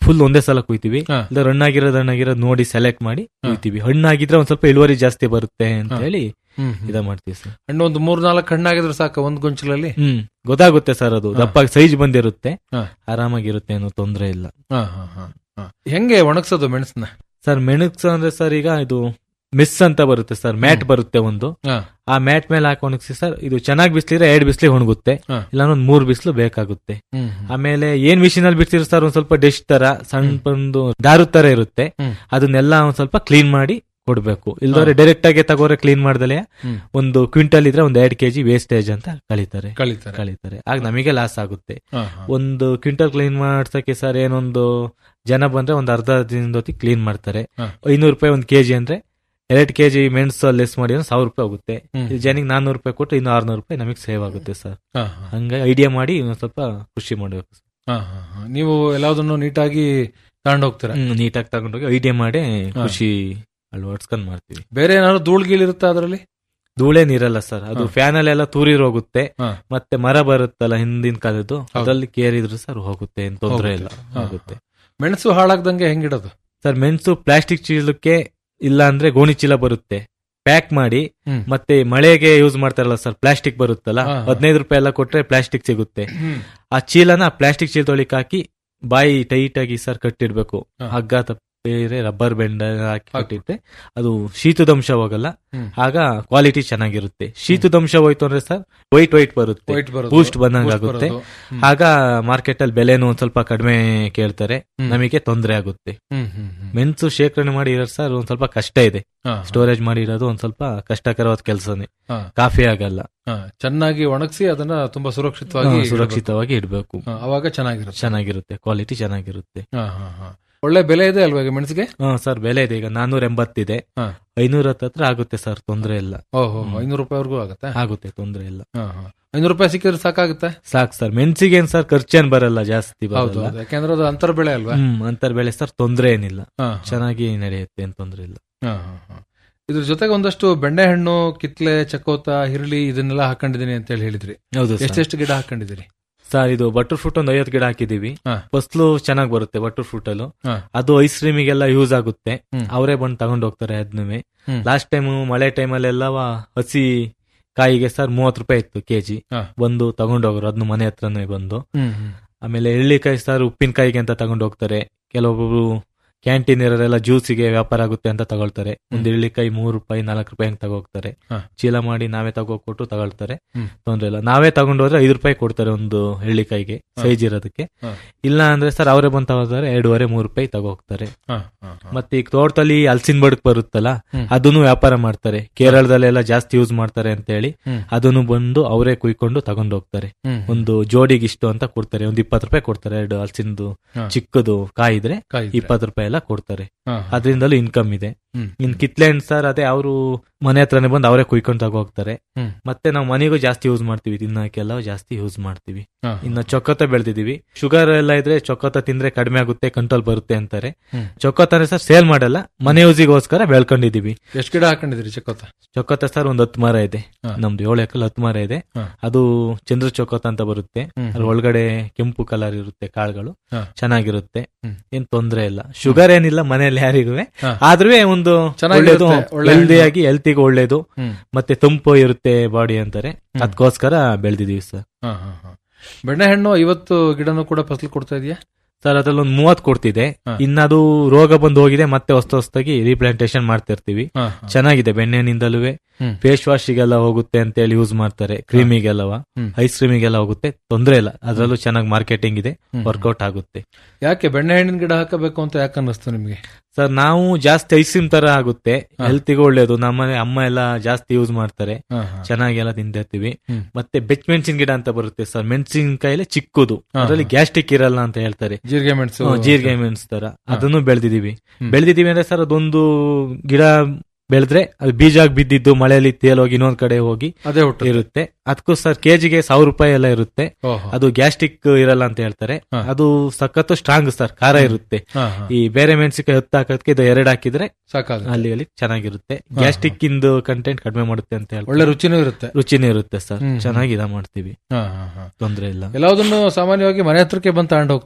ಫುಲ್ ಒಂದೇ ಸಲ ಕುಯ್ತೀವಿ ಹಾ. ಇಲ್ಲ ಹಣ್ಣಾಗಿರೋದು ಹಣ್ಣಾಗಿರೋದು ನೋಡಿ ಸೆಲೆಕ್ಟ್ ಮಾಡಿ ಹಾ. ಕುಯ್ತೀವಿ ಹಣ್ಣಾಗಿದ್ರೆ ಒಂದ್ ಸ್ವಲ್ಪ ಇಳುವರಿ ಜಾಸ್ತಿ ಬರುತ್ತೆ ಅಂತ ಹಾ. ಹೇಳಿ ಹ್ಮ್ ಹ್ಮ್. ಇದ ಮಾಡ್ತೀವಿ ಸರ್ ಹಣ್ಣು ಒಂದು ಮೂರ್ ನಾಲ್ಕು ಹಣ್ಣಾಗಿದ್ರೆ ಸಾಕು ಒಂದ್ ಗೊಂಚಲಲ್ಲಿ ಹ್ಮ್ ಗೊತ್ತಾಗುತ್ತೆ ಸರ್ ಅದು ಹಾ. ದಪ್ಪ ಸೈಜ್ ಬಂದಿರುತ್ತೆ ಹಾ. ಆರಾಮಾಗಿರುತ್ತೆ ಅನ್ನೋ ತೊಂದ್ರೆ ಇಲ್ಲ ಹಾ, ಹಾ, ಹಾ, ಹಾ. ಹೆಂಗೆ ಒಣಗ್ಸೋದು ಮೆಣಸನ್ನ ಸರ್ ಮೆಣಸು ಅಂದ್ರೆ ಸರ್ ಈಗ ಇದು ಮಿಸ್ ಅಂತ ಬರುತ್ತೆ ಸರ್ ಮ್ಯಾಟ್ ಬರುತ್ತೆ ಒಂದು ಹಾ. ಆ ಮ್ಯಾಟ್ ಮೇಲೆ ಹಾಕಿ ಒಣಗಿಸಿ ಸರ್ ಇದು ಚೆನ್ನಾಗಿ ಬಿಸಿಲಿದ್ರೆ ಎರಡ್ ಬಿಸಿಲಿ ಒಣಗುತ್ತೆ ಹಾ. ಇಲ್ಲ ಒಂದ್ ಮೂರ್ ಬಿಸಿಲು ಬೇಕಾಗುತ್ತೆ ಹ್ಮ್, ಹ್ಮ್. ಆಮೇಲೆ ಏನ್ ಮಿಷಿನ್ ಅಲ್ಲಿ ಬಿಡ್ತೀರಿ ಸರ್ ಒಂದ್ ಸ್ವಲ್ಪ ಡಿಶ್ ತರ ಸಣ್ಣ ಒಂದು ದಾರು ತರ ಇರುತ್ತೆ ಹ್ಮ್. ಅದನ್ನೆಲ್ಲ ಒಂದ್ ಸ್ವಲ್ಪ ಕ್ಲೀನ್ ಮಾಡಿ ಕೊಡ್ಬೇಕು ಇಲ್ದವ್ರೆ ಡೈರೆಕ್ಟ್ ಆಗಿ ತಗೋರೆ ಕ್ಲೀನ್ ಮಾಡ್ದಲೆ ಹ್ಮ್. ಒಂದು ಕ್ವಿಂಟಲ್ ಇದ್ರೆ ಒಂದ್ ಎರಡ್ ಕೆಜಿ ವೇಸ್ಟೇಜ್ ಅಂತ ಕಳೀತಾರೆ ಕಳೀತಾರೆ ಕಳೀತಾರೆ ಆಗ ನಮಗೆ ಲಾಸ್ ಆಗುತ್ತೆ ಹಾ, ಹಾ. ಒಂದು ಕ್ವಿಂಟಲ್ ಕ್ಲೀನ್ ಮಾಡ್ಸಕ್ಕೆ ಸರ್ ಏನೊಂದು ಜನ ಬಂದ್ರೆ ಒಂದ್ ಅರ್ಧ ದಿನದೊತ್ತಿ ಕ್ಲೀನ್ ಮಾಡ್ತಾರೆ ಹಾ. ಐನೂರು ರೂಪಾಯಿ ಒಂದ್ ಕೆಜಿ ಅಂದ್ರೆ ಎರಡ್ ಕೆಜಿ ಮೆಣಸು ಲೆಸ್ ಮಾಡಿ ಅಂದ್ರೆ ಸಾವಿರ ರೂಪಾಯಿ ಹೋಗುತ್ತೆ ಹ್ಮ್. ಇಲ್ಲಿ ಜನಿಗೆ ನಾನ್ನೂರು ರೂಪಾಯಿ ಕೊಟ್ಟು ಇನ್ನು ಆರ್ನೂರು ರೂಪಾಯಿ ನಮಗೆ ಸೇವ್ ಆಗುತ್ತೆ ಸರ್ ಹಾ, ಹಾ. ಹಂಗಾಗಿ ಐಡಿಯಾ ಮಾಡಿ ಇನ್ನೊಂದ್ ಸ್ವಲ್ಪ ಕೃಷಿ ಮಾಡ್ಬೇಕು ಹಾ, ಹಾ, ಹಾ. ನೀವು ಎಲ್ಲದನ್ನು ನೀಟಾಗಿ ತಗೊಂಡ್ ಹೋಗ್ತೀರಾ ನೀಟಾಗಿ ತಗೊಂಡೋಗಿ ಐಡಿಯಾ ಮಾಡಿ ಕೃಷಿ ಅಳವಡಿಸ್ಕೊಂಡ್ ಮಾಡ್ತೀವಿ ಬೇರೆ ಏನಾದ್ರು ಧೂಳ್ ಗೀಳ್ ಇರುತ್ತಾ ಅದರಲ್ಲಿ ಧೂಳೇನಿರಲ್ಲ ಸರ್ ಅದು ಹಾ. ಫ್ಯಾನ್ ಅಲ್ಲೆಲ್ಲ ತೂರಿರ್ ಹೋಗುತ್ತೆ ಹಾ. ಮತ್ತೆ ಮರ ಬರುತ್ತಲ್ಲ ಹಿಂದಿನ ಕಾಲದ್ದು ಅದ್ರಲ್ಲಿ ಕೇರಿದ್ರು ಸರ್ ಹೋಗುತ್ತೆ ಏನ್ ತೊಂದ್ರೆ ಇಲ್ಲ ಹೋಗುತ್ತೆ. ಹಾ, ಹೋಗುತ್ತೆ ಮೆಣಸು ಹಾಳಾಗ್ದಂಗೆ ಹೆಂಗಿಡೋದು ಸರ್ ಮೆಣಸು ಪ್ಲಾಸ್ಟಿಕ್ ಚೀಲಕ್ಕೆ ಇಲ್ಲ ಅಂದ್ರೆ ಗೋಣಿ ಚೀಲ ಬರುತ್ತೆ ಪ್ಯಾಕ್ ಮಾಡಿ ಹ್ಮ್. ಮತ್ತೆ ಮಳೆಗೆ ಯೂಸ್ ಮಾಡ್ತಾರಲ್ಲ ಸರ್ ಪ್ಲಾಸ್ಟಿಕ್ ಬರುತ್ತಲ್ಲ ಹಾ, ಹಾ. ಹದಿನೈದು ರೂಪಾಯಿ ಎಲ್ಲ ಕೊಟ್ರೆ ಪ್ಲಾಸ್ಟಿಕ್ ಸಿಗುತ್ತೆ ಆ ಚೀಲನ ಪ್ಲಾಸ್ಟಿಕ್ ಚೀಲ ತೊಳಿಕ್ ಹಾಕಿ ಬಾಯಿ ಟೈಟ್ ಆಗಿ ಸರ್ ಕಟ್ಟಿಡ್ಬೇಕು ಹಾ. ಹಗ್ಗ ಬೇರೆ ರಬ್ಬರ್ ಬೆಂಡ್ ಹಾಕಿ ಕಟ್ಟಿಟ್ರೆ ಅದು ಶೀತದಂಶ ಹೋಗಲ್ಲ ಹ್ಮ್. ಆಗ ಕ್ವಾಲಿಟಿ ಚೆನ್ನಾಗಿರುತ್ತೆ ಶೀತದಂಶ ಹೋಯ್ತು ಅಂದ್ರೆ ಸರ್ ವೈಟ್ ವೈಟ್ ಬರುತ್ತೆ ವೈಟ್ ಬರೋದು ಬೂಸ್ಟ್ ಬಂದಂಗ್ boost ಆಗುತ್ತೆ ಬರೋದು. ಹ್ಮ್. ಆಗ ಮಾರ್ಕೆಟ್ ಅಲ್ಲಿ ಬೆಲೆನೂ ಒಂದ್ ಸ್ವಲ್ಪ ಕಡಿಮೆ ಕೇಳ್ತಾರೆ ಹ್ಮ್. ನಮಗೆ ತೊಂದರೆ ಆಗುತ್ತೆ ಹ್ಮ್, ಹ್ಮ್, ಹ್ಮ್. ಮೆಣಸು ಶೇಖರಣೆ ಮಾಡಿ ಇರೋದು ಸರ್ ಒಂದ್ ಸ್ವಲ್ಪ ಕಷ್ಟ ಇದೆ ಹಾ, ಸ್ಟೋರೇಜ್ ಮಾಡಿ ಇರೋದು ಒಂದ್ ಸ್ವಲ್ಪ ಕಷ್ಟಕರವಾದ ಕೆಲಸನೇ ಹಾ, ಕಾಫಿ ಆಗಲ್ಲ ಹಾ. ಚೆನ್ನಾಗಿ ಒಣಗಿಸಿ ಅದನ್ನ ತುಂಬಾ ಸುರಕ್ಷಿತವಾಗಿ ಹಾ, ಇಡ್ಬೇಕು. ಸುರಕ್ಷಿತವಾಗಿ ಇಡಬೇಕು ಹಾ, ಅವಾಗ ಚೆನ್ನಾಗಿರುತ್ತೆ ಚೆನ್ನಾಗಿರುತ್ತೆ ಕ್ವಾಲಿಟಿ ಚೆನ್ನಾಗಿರುತ್ತೆ ಹಾ, ಹಾ, ಹಾ. ಒಳ್ಳೆ ಬೆಲೆ ಇದೆ ಅಲ್ವಾ ಈಗ ಮೆಣಸಿಗೆ ಹಾ ಸರ್ ಬೆಲೆ ಇದೆ ಈಗ ನಾನೂರ ಎಂಬತ್ತಿದೆ ಹಾ. ಐನೂರ ಹತ್ರ ಆಗುತ್ತೆ ಸರ್ ತೊಂದ್ರೆ ಇಲ್ಲ ಓಹೋ ಹ್ಮ್. ಐನೂರು ರೂಪಾಯಿವರೆಗೂ ಆಗುತ್ತೆ ಆಗುತ್ತೆ ತೊಂದ್ರೆ ಇಲ್ಲ ಹಾ, ಹಾ. ಐನೂರು ರೂಪಾಯಿ ಸಿಕ್ಕಿದ್ರೆ ಸಾಕಾಗುತ್ತೆ ಸಾಕು ಸರ್ ಮೆಣಸಿಗೆ ಏನ್ ಸರ್ ಖರ್ಚೇನ್ ಬರಲ್ಲ ಜಾಸ್ತಿ ಹೌದು ಬರಲ್ಲ ಹೌದು. ಯಾಕೆಂದ್ರೆ ಅದು ಅಂತರ ಬೆಳೆ ಅಲ್ವಾ ಹ್ಮ್ ಅಂತರ್ ಬೆಳೆ ಸರ್ ತೊಂದ್ರೆ ಏನಿಲ್ಲ ಹಾ, ಹಾ. ಚೆನ್ನಾಗಿ ನಡೆಯುತ್ತೆ ಏನ್ ತೊಂದ್ರೆ ಇಲ್ಲ ಹಾ, ಹಾ, ಹಾ. ಇದ್ರ ಜೊತೆಗೆ ಒಂದಷ್ಟು ಬೆಣ್ಣೆಹಣ್ಣು ಕಿತ್ಲೆ ಚಕೋತ ಹಿರಳಿ ಇದನ್ನೆಲ್ಲ ಹಾಕೊಂಡಿದೀನಿ ಅಂತ ಹೇಳಿ ಹೇಳಿದ್ರಿ ಹೌದು ಸರ್. ಎಷ್ಟೆಷ್ಟು ಗಿಡ ಹಾಕೊಂಡಿದ್ದೀರಿ ಸರ್ ಇದು ಬಟರ್ ಫ್ರೂಟ್ ಒಂದು ಐವತ್ತು ಗಿಡ ಹಾಕಿದೀವಿ ಹಾ. ಫಸ್ಲು ಚೆನ್ನಾಗಿ ಬರುತ್ತೆ ಬಟರ್ ಫ್ರೂಟ್ ಅಲ್ಲೂ ಹಾ. ಅದು ಐಸ್ ಕ್ರೀಮಿಗೆಲ್ಲ ಯೂಸ್ ಆಗುತ್ತೆ ಹ್ಮ್. ಅವರೇ ಬಂದು ತಗೊಂಡ್ ಹೋಗ್ತಾರೆ ಅದನ್ನೇ ಹ್ಮ್. ಲಾಸ್ಟ್ ಟೈಮ್ ಮಳೆ ಟೈಮಲ್ಲೆಲ್ಲ ಹಸಿ ಕಾಯಿಗೆ ಸರ್ ಮೂವತ್ತು ರೂಪಾಯಿ ಇತ್ತು ಕೆಜಿ ಹಾ. ಬಂದು ತಗೊಂಡೋಗ್ರು ಅದನ್ನ ಮನೆ ಹತ್ರನೇ ಬಂದು ಹ್ಮ್, ಹ್ಮ್. ಆಮೇಲೆ ಎಳ್ಳಿಕಾಯಿ ಸರ್ ಉಪ್ಪಿನಕಾಯಿಗೆ ಅಂತ ತಗೊಂಡು ಹೋಗ್ತಾರೆ ಕೆಲವೊಬ್ಬರು ಕ್ಯಾಂಟೀನ್ ಇರೋರೆಲ್ಲ ಜ್ಯೂಸಿಗೆ ವ್ಯಾಪಾರ ಆಗುತ್ತೆ ಅಂತ ತಗೊಳ್ತಾರೆ ಒಂದು ಎಳ್ಳಿಕಾಯಿ ಮೂರು ರೂಪಾಯಿ ನಾಲ್ಕು ರೂಪಾಯಿ ಹಂಗೆ ತಗೋಗ್ತಾರೆ ಹಾ. ಚೀಲ ಮಾಡಿ ನಾವೇ ತಗೋಕೊಟ್ಟು ತಗೊಳ್ತಾರೆ ಹ್ಮ್. ತೊಂದ್ರೆ ಇಲ್ಲ ನಾವೇ ತಗೊಂಡು ಹೋದ್ರೆ ಐದು ರೂಪಾಯಿ ಕೊಡ್ತಾರೆ ಒಂದು ಎಳ್ಳಿಕಾಯಿಗೆ ಹಾ. ಸೈಜ್ ಇರೋದಕ್ಕೆ ಹಾ. ಇಲ್ಲ ಅಂದ್ರೆ ಸರ್ ಅವರೇ ಬಂದು ತಗೋತಾರೆ ಎರಡೂವರೆ ಮೂರು ರೂಪಾಯಿ ತಗೋಗ್ತಾರೆ ಹಾ, ಹಾ, ಹಾ. ಮತ್ತೆ ಈಗ ತೋಟದಲ್ಲಿ ಹಲ್ಸಿನ ಬಡಕ್ ಬರುತ್ತಲ್ಲ ಹ್ಮ್. ಅದನ್ನು ವ್ಯಾಪಾರ ಮಾಡ್ತಾರೆ ಕೇರಳದಲ್ಲೆಲ್ಲ ಜಾಸ್ತಿ ಯೂಸ್ ಮಾಡ್ತಾರೆ ಅಂತ ಹೇಳಿ ಹ್ಮ್. ಅದನ್ನು ಬಂದು ಅವರೇ ಕುಯ್ಕೊಂಡು ತಗೊಂಡು ಹೋಗ್ತಾರೆ ಹ್ಮ್, ಹ್ಮ್. ಒಂದು ಜೋಡಿಗೆ ಇಷ್ಟು ಅಂತ ಕೊಡ್ತಾರೆ ಒಂದು ಇಪ್ಪತ್ತು ರೂಪಾಯಿ ಕೊಡ್ತಾರೆ ಎರಡು ಹಲ್ಸಿಂದು ಹಾ. ಚಿಕ್ಕದು ಕಾಯಿದ್ರೆ ಕಾಯಿ ಇದ್ರೆ. ಇಪ್ಪತ್ತು ರೂಪಾಯಿ ಎಲ್ಲ ಕೊಡ್ತಾರೆ ಹಾ, ಹಾ. ಅದರಿಂದಲೂ ಇನ್ಕಮ್ ಇದೆ ಹ್ಮ್. ಇನ್ ಕಿತ್ಲೆ ಹಣ್ಣು ಸರ್ ಅದೇ ಅವರು ಮನೆ ಹತ್ರನೇ ಬಂದು ಅವರೇ ಕುಯ್ಕೊಂಡು ತಗೋ ಹೋಗ್ತಾರೆ ಹ್ಮ್. ಮತ್ತೆ ನಾವು ಮನೆಗೂ ಜಾಸ್ತಿ ಯೂಸ್ ಮಾಡ್ತೀವಿ ತಿನ್ನಕ್ಕೆಲ್ಲ ಜಾಸ್ತಿ ಯೂಸ್ ಮಾಡ್ತೀವಿ ಹಾ, ಇನ್ನು ಚೊಕ್ಕತ್ತ ಬೆಳೆದಿದೀವಿ ಶುಗರ್ ಎಲ್ಲ ಇದ್ರೆ ಚೊಕ್ಕತ್ತ ತಿಂದ್ರೆ ಕಡಿಮೆ ಆಗುತ್ತೆ ಕಂಟ್ರೋಲ್ ಬರುತ್ತೆ ಅಂತಾರೆ ಹ್ಮ್. ಚೊಕ್ಕತ್ತನೇ ಸರ್ ಸೇಲ್ ಮಾಡಲ್ಲ ಮನೆ ಯೂಸಿಗೋಸ್ಕರ ಬೆಳ್ಕೊಂಡಿದೀವಿ ಎಷ್ಟ್ ಗಿಡ ಹಾಕೊಂಡಿದ್ದೀರಿ ಚಕೋತ ಚೊಕ್ಕತ್ತ ಸರ್ ಒಂದು ಹತ್ತು ಮರ ಇದೆ ಹಾ. ನಮ್ದು ಏಳು ಎಕಲ್ ಹತ್ತು ಮರ ಇದೆ ಹಾ. ಅದು ಚಂದ್ರ ಚೊಕ್ಕತ್ತ ಅಂತ ಬರುತ್ತೆ ಹ್ಮ್. ಅದ್ರ ಒಳಗಡೆ ಕೆಂಪು ಕಲರ್ ಇರುತ್ತೆ ಕಾಳುಗಳು ಹಾ. ಚೆನ್ನಾಗಿರುತ್ತೆ ಹ್ಮ್. ಏನ್ ತೊಂದ್ರೆ ಇಲ್ಲ ಶುಗರ್ ಏನಿಲ್ಲ ಮನೆಯಲ್ಲಿ ಯಾರಿಗೂ ಹಾ. ಆದ್ರೂ ಒಂದು ಚೆನ್ನಾಗಿರುತ್ತೆ, ಒಳ್ಳೇದು ಒಳ್ಳೆ ಹೆಲ್ದಿ ಹಣ್ಣು. ಆಗಿ ಹೆಲ್ತಿಗೆ ಒಳ್ಳೇದು ಹ್ಮ್. ಮತ್ತೆ ತಂಪು ಇರುತ್ತೆ ಬಾಡಿ ಅಂತಾರೆ ಹ್ಮ್. ಅದಕ್ಕೋಸ್ಕರ ಬೆಳೆದಿದೀವಿ ಸರ್ ಹಾ, ಹಾ, ಹಾ. ಬೆಣ್ಣೆಹಣ್ಣು ಐವತ್ತು ಗಿಡನೂ ಕೂಡ ಫಸಲು ಕೊಡ್ತಾ ಇದೆಯಾ ಸರ್ ಅದ್ರಲ್ಲಿ ಒಂದು ಮೂವತ್ ಕೊಡ್ತಿದೆ ಹಾ. ಇನ್ನದು ರೋಗ ಬಂದು ಹೋಗಿದೆ ಮತ್ತೆ ಹೊಸ ಹೊಸದಾಗಿ ರೀಪ್ಲಾಂಟೇಶನ್ ಮಾಡ್ತಿರ್ತೀವಿ ಹಾ, ಹಾ. ಚೆನ್ನಾಗಿದೆ ಬೆಣ್ಣೆನಿಂದಲೂ ಹ್ಮ್. ಫೇಸ್ ವಾಶಿಗೆಲ್ಲ ಹೋಗುತ್ತೆ ಅಂತ ಹೇಳಿ ಯೂಸ್ ಮಾಡ್ತಾರೆ ಕ್ರೀಮಿಗೆಲ್ಲವ ಹ್ಮ್. ಐಸ್ ಕ್ರೀಮಿಗೆಲ್ಲ ಹೋಗುತ್ತೆ ತೊಂದ್ರೆ ಇಲ್ಲ ಅದ್ರಲ್ಲೂ ಚೆನ್ನಾಗಿ ಮಾರ್ಕೆಟಿಂಗ್ ಇದೆ ಹ್ಮ್. ವರ್ಕೌಟ್ ಆಗುತ್ತೆ ಯಾಕೆ ಬೆಣ್ಣೆಹಣ್ಣಿನ ಗಿಡ ಹಾಕಬೇಕು ಅಂತ ಯಾಕೆ ಅನ್ನಿಸ್ತು ನಿಮ್ಗೆ ಸರ್ ನಾವು ಜಾಸ್ತಿ ಐಸ್ ಕ್ರೀಮ್ ತರ ಆಗುತ್ತೆ ಹಾ. ಹೆಲ್ತಿಗೂ ಒಳ್ಳೇದು ನಮ್ಮನೆ ಅಮ್ಮ ಎಲ್ಲ ಜಾಸ್ತಿ ಯೂಸ್ ಮಾಡ್ತಾರೆ ಹಾ, ಹಾ. ಚೆನ್ನಾಗೆಲ್ಲ ತಿಂತಿರ್ತೀವಿ ಹ್ಮ್. ಮತ್ತೆ ಬೆಚ್ ಮೆಣಸಿನ ಗಿಡ ಅಂತ ಬರುತ್ತೆ ಸರ್ ಮೆಣಸಿನಕಾಯಿಲೆ ಚಿಕ್ಕದು ಹಾ, ಅದರಲ್ಲಿ ಹಾ. ಗ್ಯಾಸ್ಟ್ರಿಕ್ ಇರಲ್ಲ ಅಂತ ಹೇಳ್ತಾರೆ ಜೀರಿಗೆ ಮೆಣಸು ಹ್ಮ್, ಜೀರಿಗೆ ಮೆಣಸು ತರ ಅದನ್ನು ಬೆಳೆದಿದೀವಿ ಹ್ಮ್. ಬೆಳೆದಿದೀವಿ ಅಂದ್ರೆ ಸರ್ ಅದೊಂದು ಗಿಡ ಬೆಳೆದ್ರೆ ಅದು ಬೀಜ ಆಗಿ ಬಿದ್ದಿದ್ದು ಮಳೆಯಲ್ಲಿ ತೇಲೋಗಿ ಇನ್ನೊಂದ್ ಕಡೆ ಹೋಗಿ ಅದೇ ಹುಟ್ಟು ಇರುತ್ತೆ ಅದಕ್ಕೂ ಸರ್ ಕೆಜಿಗೆ ಸಾವಿರ ರೂಪಾಯಿ ಎಲ್ಲ ಇರುತ್ತೆ ಓಹೋ. ಅದು ಗ್ಯಾಸ್ಟ್ರಿಕ್ ಇರಲ್ಲ ಅಂತ ಹೇಳ್ತಾರೆ ಹಾ. ಅದು ಸಖತ್ತು ಸ್ಟ್ರಾಂಗ್ ಸರ್ ಖಾರ ಇರುತ್ತೆ ಹಾ, ಹಾ. ಈ ಬೇರೆ ಮೆಣಸಿನಕಾಯಿ ಹತ್ತು ಹಾಕೋದಕ್ಕೆ ಇದು ಎರಡು ಹಾಕಿದ್ರೆ ಸಾಕಾಗುತ್ತೆ ಅಲ್ಲಿ ಅಲ್ಲಿ ಚೆನ್ನಾಗಿರುತ್ತೆ ಗ್ಯಾಸ್ಟ್ರಿಕ್ ಇಂದು ಕಂಟೆಂಟ್ ಕಡಿಮೆ ಮಾಡುತ್ತೆ ಅಂತ ಹೇಳ್ತಾರೆ ಒಳ್ಳೆ ರುಚಿನೂ ಇರುತ್ತೆ ರುಚಿನೇ ಇರುತ್ತೆ ಸರ್ ಹ್ಮ್. ಚೆನ್ನಾಗಿ ಇದ ಮಾಡ್ತೀವಿ ಹಾ, ಹಾ, ಹಾ. ತೊಂದ್ರೆ ಇಲ್ಲ ಎಲ್ಲದನ್ನು ಸಾಮಾನ್ಯವಾಗಿ ಮನೆ ಹತ್ರಕ್ಕೆ ಬಂದು ತಗೊಂಡು ಹೋಗ್ತಾರೆ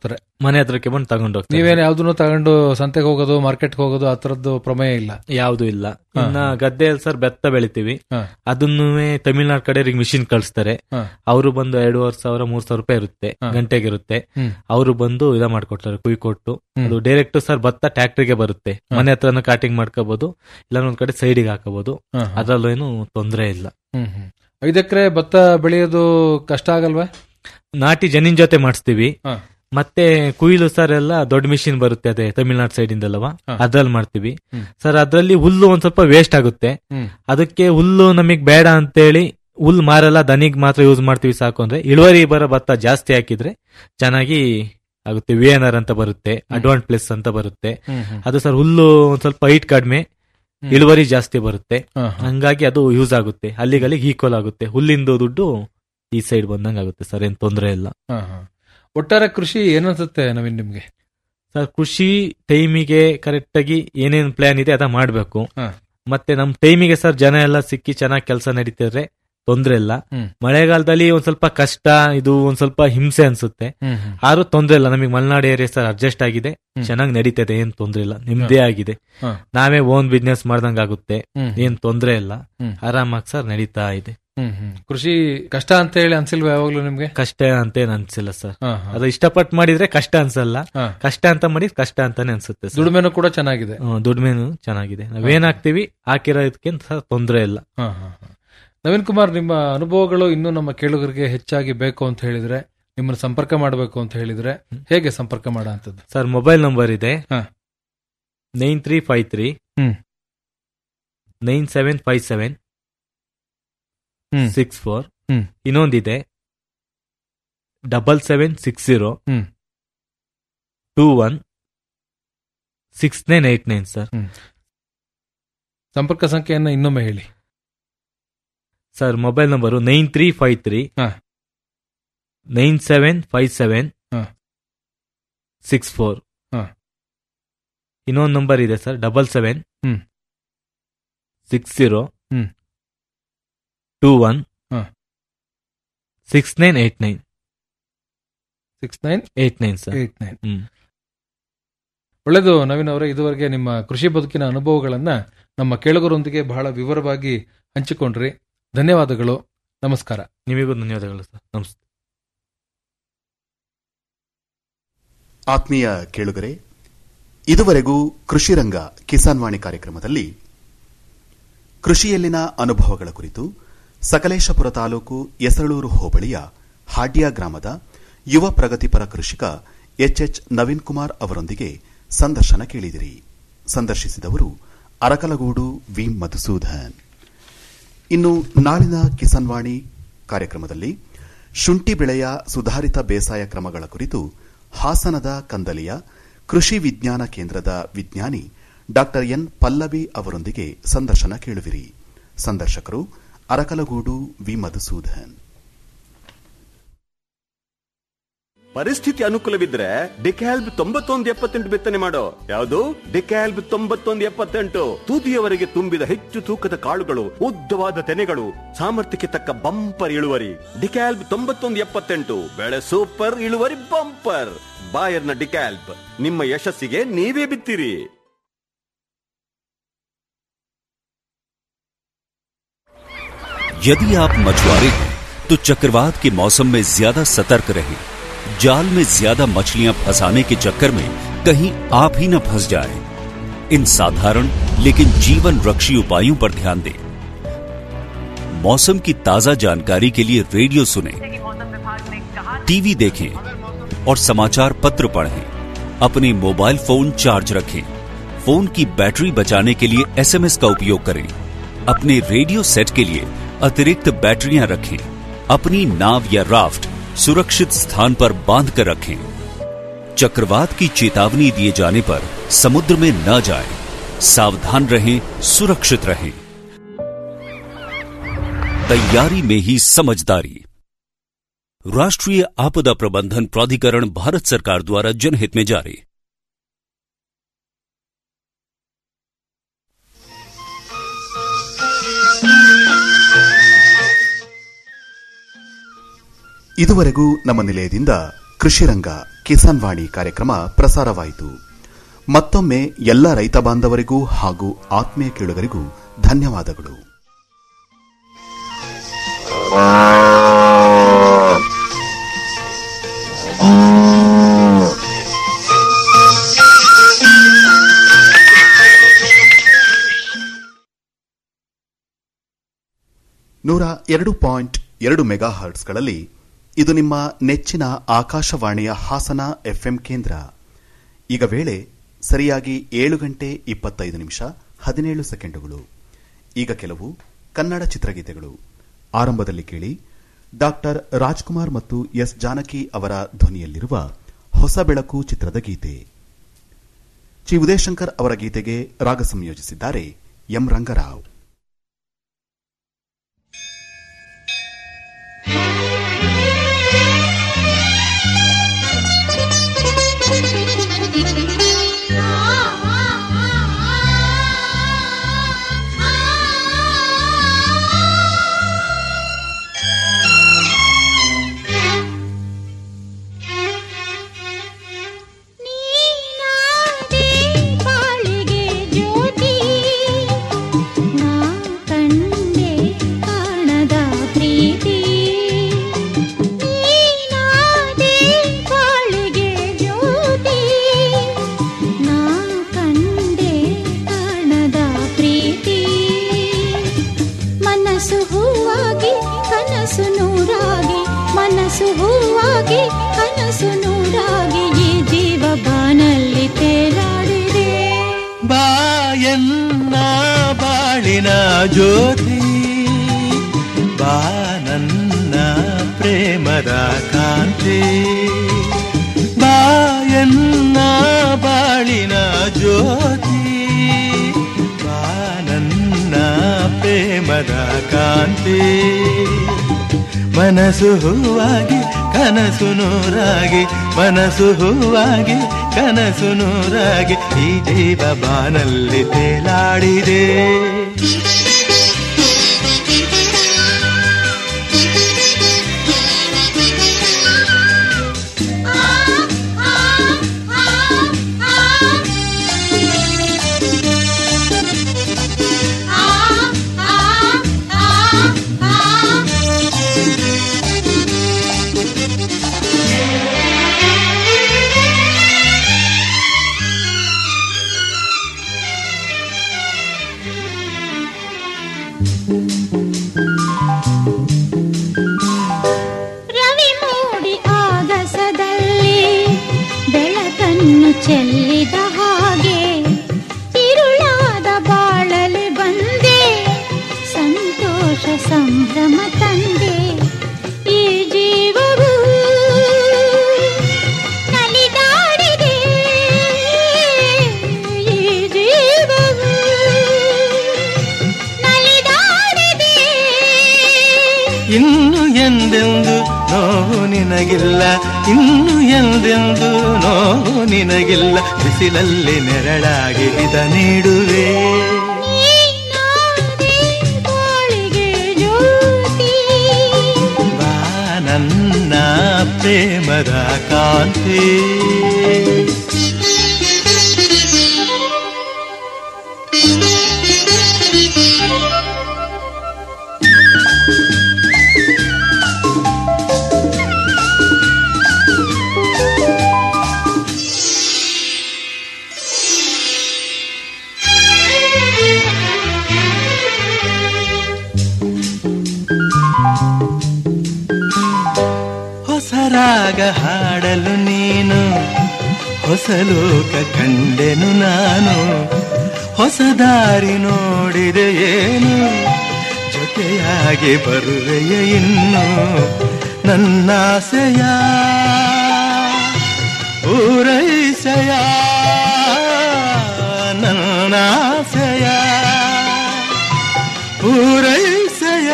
ಮನೆ ಹತ್ರಕ್ಕೆ ಬಂದು ತಗೊಂಡು ಹೋಗ್ತಾರೆ ನೀವೇನು ಯಾವ್ದನ್ನು ತಗೊಂಡು ಸಂತೆಗೆ ಹೋಗೋದು ಮಾರ್ಕೆಟ್ಗೆ ಹೋಗೋದು ಆ ತರದ್ದು ಪ್ರಮೇಯ ಇಲ್ಲ ಯಾವ್ದು ಇಲ್ಲ ಇನ್ನ ಗದ್ದೆಯಲ್ಲಿ ಸರ್ ಬೆತ್ತ ಬೆಳಿತೀವಿ ಹಾ. ಅದನ್ನು ತಮಿಳ್ನಾಡು ಕಡೆ ಮಿಷಿನ್ ಕಳಿಸ್ತಾರೆ ಹಾ. ಅವರು ಬಂದು ಎರಡೂವರೆ ಸಾವಿರ ಮೂರ್ ಸಾವಿರ ರೂಪಾಯಿ ಇರುತ್ತೆ ಹಾ. ಗಂಟೆಗೆ ಇರುತ್ತೆ ಹ್ಮ್. ಅವರು ಬಂದು ಇದ ಮಾಡ್ಕೊಡ್ತಾರೆ ಕುಯ್ ಕೊಟ್ಟು ಹ್ಮ್. ಅದು ಡೈರೆಕ್ಟ್ ಸರ್ ಭತ್ತ ಟ್ಯಾಕ್ಟ್ರಿಗೆ ಬರುತ್ತೆ ಹಾ. ಮನೆ ಹತ್ರನ ಕಾಟಿಂಗ್ ಮಾಡ್ಕೋಬಹುದು ಇಲ್ಲ ಒಂದ್ ಕಡೆ ಸೈಡಿಗೆ ಹಾಕಬಹುದು ಹಾ, ಹಾ. ಅದ್ರಲ್ಲೂ ಏನು ತೊಂದರೆ ಇಲ್ಲ ಹ್ಮ್ ಹ್ಮ್ ಐದು ಎಕರೆ ಭತ್ತ ಬೆಳೆಯೋದು ಕಷ್ಟ ಆಗಲ್ವಾ ನಾಟಿ ಜನಿನ್ ಜೊತೆ ಮಾಡಿಸ್ತೀವಿ ಹಾ. ಮತ್ತೆ ಕುಯ್ಲು ಸರ್ ಎಲ್ಲ ದೊಡ್ಡ ಮಿಷಿನ್ ಬರುತ್ತೆ ಅದೇ ತಮಿಳ್ನಾಡು ಸೈಡ್ ಇಂದಲ್ಲವಾ ಹಾ. ಅದ್ರಲ್ಲಿ ಮಾಡ್ತೀವಿ ಹ್ಮ್. ಸರ್ ಅದ್ರಲ್ಲಿ ಹುಲ್ಲು ಒಂದ್ ಸ್ವಲ್ಪ ವೇಸ್ಟ್ ಆಗುತ್ತೆ ಹ್ಮ್ ಅದಕ್ಕೆ ಹುಲ್ಲು ನಮಗ್ ಬೇಡ ಅಂತೇಳಿ ಹುಲ್ ಮಾರಲ್ಲ ದನಿಗ್ ಮಾತ್ರ ಯೂಸ್ ಮಾಡ್ತೀವಿ ಸಾಕು ಅಂದ್ರೆ ಇಳುವರಿ ಬರೋ ಭತ್ತ ಜಾಸ್ತಿ ಹಾಕಿದ್ರೆ ಚೆನ್ನಾಗಿ ಆಗುತ್ತೆ ವಿ ಎನ್ ಆರ್ ಅಂತ ಬರುತ್ತೆ ಅಡ್ವಾನ್ಸ್ ಪ್ಲಸ್ ಅಂತ ಬರುತ್ತೆ ಹ್ಮ್ ಹ್ಮ್. ಅದು ಸರ್ ಹುಲ್ಲು ಒಂದ್ ಸ್ವಲ್ಪ ಹೈಟ್ ಕಡಿಮೆ ಹ್ಮ್. ಇಳುವರಿ ಜಾಸ್ತಿ ಬರುತ್ತೆ ಹಾ, ಹಾ. ಹಂಗಾಗಿ ಅದು ಯೂಸ್ ಆಗುತ್ತೆ ಅಲ್ಲಿಗಲ್ಲಿಗೆ ಈಕ್ವಲ್ ಆಗುತ್ತೆ ಹುಲ್ಲಿಂದು ದುಡ್ಡು ಈ ಸೈಡ್ ಬಂದಂಗ ಆಗುತ್ತೆ ಸರ್ ಏನ್ ತೊಂದರೆ ಇಲ್ಲ ಹಾ, ಹಾ. ಒಟ್ಟಾರೆ ಕೃಷಿ ಏನನ್ಸುತ್ತೆ ನವೀನ್ ನಿಮ್ಗೆ ಸರ್ ಕೃಷಿ ಟೈಮಿಗೆ ಕರೆಕ್ಟ್ ಆಗಿ ಏನೇನ್ ಪ್ಲಾನ್ ಇದೆ ಅದ ಮಾಡ್ಬೇಕು ಹಾ. ಮತ್ತೆ ನಮ್ ಟೈಮಿಗೆ ಸರ್ ಜನ ಎಲ್ಲ ಸಿಕ್ಕಿ ಚೆನ್ನಾಗಿ ಕೆಲಸ ನಡೀತಿದ್ರೆ ತೊಂದ್ರೆ ಇಲ್ಲ ಹ್ಮ್. ಮಳೆಗಾಲದಲ್ಲಿ ಒಂದ್ ಸ್ವಲ್ಪ ಕಷ್ಟ ಇದು ಒಂದ್ ಸ್ವಲ್ಪ ಹಿಂಸೆ ಅನ್ಸುತ್ತೆ ಹ್ಮ್ ಹ್ಮ್. ಆದ್ರೂ ತೊಂದ್ರೆ ಇಲ್ಲ ನಮಗೆ ಮಲೆನಾಡು ಏರಿಯಾ ಸರ್ ಅಡ್ಜಸ್ಟ್ ಆಗಿದೆ ಹ್ಮ್. ಚೆನ್ನಾಗಿ ನಡೀತದೆ ಏನ್ ತೊಂದ್ರೆ ಇಲ್ಲ ನಿಮ್ದೇ ಆಗಿದೆ ಹಾ. ನಾವೇ ಓನ್ ಬಿಸ್ನೆಸ್ ಮಾಡ್ದಂಗ ಆಗುತ್ತೆ ಹ್ಮ್. ಏನ್ ತೊಂದ್ರೆ ಇಲ್ಲ ಹ್ಮ್. ಆರಾಮಾಗಿ ಸರ್ ನಡೀತಾ ಇದೆ ಹ್ಮ್ ಹ್ಮ್. ಕೃಷಿ ಕಷ್ಟ ಅಂತ ಹೇಳಿ ಅನ್ಸಿಲ್ವಾ ಯಾವಾಗ್ಲೂ ನಿಮ್ಗೆ ಕಷ್ಟ ಅಂತೇನ್ ಅನ್ಸಿಲ್ಲ ಸರ್ ಹಾ, ಹಾ. ಅದು ಇಷ್ಟಪಟ್ಟು ಮಾಡಿದ್ರೆ ಕಷ್ಟ ಅನ್ಸಲ್ಲ ಹಾ. ಕಷ್ಟ ಅಂತ ಮಾಡಿ ಕಷ್ಟ ಅಂತಾನೆ ಅನ್ಸುತ್ತೆ ಸರ್ ದುಡಿಮೆನೂ ಕೂಡ ಚೆನ್ನಾಗಿದೆ ಹ್ಮ್, ದುಡ್ಮೆನು ಚೆನ್ನಾಗಿದೆ ನಾವೇನ್ ಹಾಕ್ತಿವಿ ಹಾಕಿರೋದಕ್ಕೆ ತೊಂದ್ರೆ ಇಲ್ಲ ಹಾ, ಹಾ, ಹಾ. ನವೀನ್ ಕುಮಾರ್ ನಿಮ್ಮ ಅನುಭವಗಳು ಇನ್ನೂ ನಮ್ಮ ಕೇಳುಗರಿಗೆ ಹೆಚ್ಚಾಗಿ ಬೇಕು ಅಂತ ಹೇಳಿದ್ರೆ ನಿಮ್ಮನ್ನ ಸಂಪರ್ಕ ಮಾಡಬೇಕು ಅಂತ ಹೇಳಿದ್ರೆ ಹೇಗೆ ಸಂಪರ್ಕ ಮಾಡೋ ಅಂತದ್ದು ಸರ್ ಮೊಬೈಲ್ ನಂಬರ್ ಇದೆ ಹಾ. ನೈನ್ ತ್ರೀ ಫೈವ್ ತ್ರೀ ಹ್ಮ್. ನೈನ್ ಸೆವೆನ್ ಫೈವ್ ಸೆವೆನ್ ಹ್ಮ್. ಸಿಕ್ಸ್ ಫೋರ್ ಹ್ಮ್. ಇನ್ನೊಂದಿದೆ ಡಬಲ್ ಸೆವೆನ್ ಸಿಕ್ಸ್ ಜೀರೋ ಹ್ಮ್. Two one six nine eight nine sir ಸಂಪರ್ಕ ಸಂಖ್ಯೆಯನ್ನ ಇನ್ನೊಮ್ಮೆ ಹೇಳಿ sir mobile number nine three five three ಹಾ. ನೈನ್ ಸೆವೆನ್ ಫೈವ್ ಸೆವೆನ್ ಹಾ. ಸಿಕ್ಸ್ ಫೋರ್ ಹಾ. ಇನ್ನೊಂದು ನಂಬರ್ ಇದೆ ಸರ್ ಡಬಲ್ ಸೆವೆನ್ ಹ್ಮ್. ಸಿಕ್ಸ್ ಜೀರೋ ಹ್ಮ್. ಟೂ ಒನ್ ಹಾ. Six nine eight nine six nine eight nine sir eight nine ಹ್ಮ್ ಒಳ್ಳೆಯದು ನವೀನ್ ಅವರೇ ಇದುವರೆಗೆ ನಿಮ್ಮ ಕೃಷಿ ಬದುಕಿನ ಅನುಭವಗಳನ್ನ ನಮ್ಮ ಕೇಳುಗರೊಂದಿಗೆ ಬಹಳ ವಿವರವಾಗಿ ಹಂಚಿಕೊಂಡ್ರಿ ಧನ್ಯವಾದಗಳು ನಮಸ್ಕಾರ ನಿಮಗೂ ಧನ್ಯವಾದಗಳು ಸರ್ ನಮಸ್ತೆ ಆತ್ಮೀಯ ಕೇಳುಗರೆ ಇದುವರೆಗೂ ಕೃಷಿರಂಗ ಕಿಸಾನ್ ವಾಣಿ ಕಾರ್ಯಕ್ರಮದಲ್ಲಿ ಕೃಷಿಯಲ್ಲಿನ ಅನುಭವಗಳ ಕುರಿತು ಸಕಲೇಶಪುರ ತಾಲೂಕು ಯಸಳೂರು ಹೋಬಳಿಯ ಹಾಡ್ಯ ಗ್ರಾಮದ ಯುವ ಪ್ರಗತಿಪರ ಕೃಷಿಕ ಎಚ್ಎಚ್ ನವೀನ್ ಕುಮಾರ್ ಅವರೊಂದಿಗೆ ಸಂದರ್ಶನ ಕೇಳಿದಿರಿ ಸಂದರ್ಶಿಸಿದವರು ಅರಕಲಗೂಡು ವಿ ಮಧುಸೂದನ್ ಇನ್ನು ನಾಳಿನ ಕಿಸಾನ್ ವಾಣಿ ಕಾರ್ಯಕ್ರಮದಲ್ಲಿ ಶುಂಠಿ ಬೆಳೆಯ ಸುಧಾರಿತ ಬೇಸಾಯ ಕ್ರಮಗಳ ಕುರಿತು ಹಾಸನದ ಕಂದಲಿಯ ಕೃಷಿ ವಿಜ್ಞಾನ ಕೇಂದ್ರದ ವಿಜ್ಞಾನಿ ಡಾ ಎನ್ ಪಲ್ಲವಿ ಅವರೊಂದಿಗೆ ಸಂದರ್ಶನ ಕೇಳುವಿರಿ ಸಂದರ್ಶಕರು ಅರಕಲಗೂಡು ವಿ ಮಧುಸೂದನ್ ಪರಿಸ್ಥಿತಿ ಅನುಕೂಲವಿದ್ರೆ ಡಿಕ್ಯಾಲ್ಬ್ ತೊಂಬತ್ತೊಂದು ಎಪ್ಪತ್ತೆಂಟು ಬಿತ್ತನೆ ಮಾಡೋ ಯಾವುದು ಡಿಕ್ಯಾಲ್ಬ್ ತೊಂಬತ್ತೊಂದು ಎಪ್ಪತ್ತೆಂಟು ತುದಿಯವರೆಗೆ ತುಂಬಿದ ಹೆಚ್ಚು ತೂಕದ ಕಾಳುಗಳು ಉದ್ದವಾದ ತೆನೆಗಳು ಸಾಮರ್ಥ್ಯಕ್ಕೆ ತಕ್ಕ ಬಂಪರ್ ಇಳುವರಿ ಡಿಕ್ಯಾಲ್ಬ್ ತೊಂಬತ್ತೊಂದು ಎಪ್ಪತ್ತೆಂಟು ಬೆಳೆ ಸೂಪರ್ ಇಳುವರಿ ಬಂಪರ್ ಬಾಯರ್ನ ಡಿಕ್ಯಾಲ್ಬ್ ನಿಮ್ಮ ಯಶಸ್ಸಿಗೆ ನೀವೇ ಬಿತ್ತಿರಿ यदि आप मछुआरे हैं तो चक्रवात के मौसम में ज्यादा सतर्क रहें जाल में ज्यादा मछलियां फंसाने के चक्कर में कहीं आप ही न फंस जाएं। इन साधारण लेकिन जीवन रक्षी उपायों पर ध्यान दें मौसम की ताजा जानकारी के लिए रेडियो सुने टीवी देखें और समाचार पत्र पढ़ें अपने मोबाइल फोन चार्ज रखें फोन की बैटरी बचाने के लिए एसएमएस का उपयोग करें अपने रेडियो सेट के लिए अतिरिक्त बैटरियां रखें अपनी नाव या राफ्ट सुरक्षित स्थान पर बांध कर रखें चक्रवात की चेतावनी दिए जाने पर समुद्र में न जाएं, सावधान रहें सुरक्षित रहें तैयारी में ही समझदारी राष्ट्रीय आपदा प्रबंधन प्राधिकरण भारत सरकार द्वारा जनहित में जारी ಇದುವರೆಗೂ ನಮ್ಮ ನಿಲಯದಿಂದ ಕೃಷಿರಂಗ ಕಿಸಾನ್ ವಾಣಿ ಕಾರ್ಯಕ್ರಮ ಪ್ರಸಾರವಾಯಿತು ಮತ್ತೊಮ್ಮೆ ಎಲ್ಲ ರೈತ ಬಾಂಧವರಿಗೂ ಹಾಗೂ ಆತ್ಮೀಯ ಕೇಳುಗರಿಗೂ ಧನ್ಯವಾದಗಳು ನೂರ ಎರಡು ಪಾಯಿಂಟ್ ಎರಡು ಮೆಗಾ ಹರ್ಟ್ಸ್ಗಳಲ್ಲಿ ಇದು ನಿಮ್ಮ ನೆಚ್ಚಿನ ಆಕಾಶವಾಣಿಯ ಹಾಸನ ಎಫ್ಎಂ ಕೇಂದ್ರ ಈಗ ವೇಳೆ ಸರಿಯಾಗಿ ಏಳು ಗಂಟೆ ಇಪ್ಪತ್ತೈದು ನಿಮಿಷ ಹದಿನೇಳು ಸೆಕೆಂಡುಗಳು ಈಗ ಕೆಲವು ಕನ್ನಡ ಚಿತ್ರಗೀತೆಗಳು ಆರಂಭದಲ್ಲಿ ಕೇಳಿ ಡಾಕ್ಟರ್ ರಾಜ್ಕುಮಾರ್ ಮತ್ತು ಎಸ್ ಜಾನಕಿ ಅವರ ಧ್ವನಿಯಲ್ಲಿರುವ ಹೊಸ ಬೆಳಕು ಚಿತ್ರದ ಗೀತೆ ಚಿ ಉದಯಶಂಕರ್ ಅವರ ಗೀತೆಗೆ ರಾಗ ಸಂಯೋಜಿಸಿದ್ದಾರೆ ಎಂ ರಂಗರಾವ್ ನೀನಾದೆ ಬಾಳಿಗೆ ಜ್ಯೋತಿ ನಾ ಕಂಡೆ ಕಾಣದ ಪ್ರೀತಿ ನೀನಾದೆ ಬಾಳಿಗೆ ಜ್ಯೋತಿ ನಾ ಕಂಡೆ ಕಾಣದ ಪ್ರೀತಿ ಮನಸ್ಸು ಹೂವಾಗಿ ಕನಸು ನೂರಾಗಿ ಮನಸ್ಸು ಹೂವಾಗಿ ಕನಸು ನೂರಾಗಿ ಈ ಜೀವ ಬಾನಲ್ಲಿ ತೇಲಾಡಿದೆ ಬಾಯನ್ನ ಬಾಳಿನ ಜ್ಯೋತಿ ಬಾ ನನ್ನ ಪ್ರೇಮದ ಕಾಂತಿ ಬಾಯನ್ನ ಬಾಳಿನ ಜ್ಯೋತಿ ಬಾ ನನ್ನ ಪ್ರೇಮದ ಕಾಂತಿ ಮನಸ್ಸು ಹೂವಾಗಿ ಕನಸು ನೂರಾಗಿ ಮನಸ್ಸು ಹೂವಾಗಿ ಕನಸು ನೂರಾಗಿ ಈ ಜೀವ ಬಾನಲ್ಲಿ ತೇಲಾಡಿದೆ ರವಿ ಮೂಡಿ ಆಗಸದಲ್ಲಿ ಬೆಳಕನ್ನು ಚೆಲ್ಲಿದ ಹಾಗೆ ತಿರುಳಾದ ಬಾಳಲಿ ಬಂದೆ ಸಂತೋಷ ಸಂಭ್ರಮ ತಂದೆ ಈ ಜೀವವು ನಲಿದಾಡಿದೆ ಈ ಜೀವವು ನಲಿದಾಡಿದೆ ಇನ್ನು ಎಂದೆಂದು ನೋವು ನಿನಗಿಲ್ಲ ಇನ್ನು ಎಂದೆಂದು ನೋವು ನಿನಗಿಲ್ಲ ಬಿಸಿಲಲ್ಲಿ ನೆರಳಾಗಿ ಹಿತ ನೀಡುವೆ ನೀನಾದೆ ಬಾಳಿಗೆ ಜ್ಯೋತಿ ಬಾ ನನ್ನ ಪ್ರೇಮದ ಕಾಂತಿ ಹೊಸ ರಾಗ ಹಾಡಲು ನೀನು ಹೊಸ ಲೋಕ ಕಂಡೆನು ನಾನು ಹೊಸ ದಾರಿ ನೋಡಿದೆ ಏನು ಜೊತೆಯಾಗಿ ಬರುವೆಯ ಇನ್ನು ನನ್ನಾಸೆಯ ಪೂರೈಸೆಯ ನನ್ನಾಸೆಯ ಪೂರೈಸೆಯ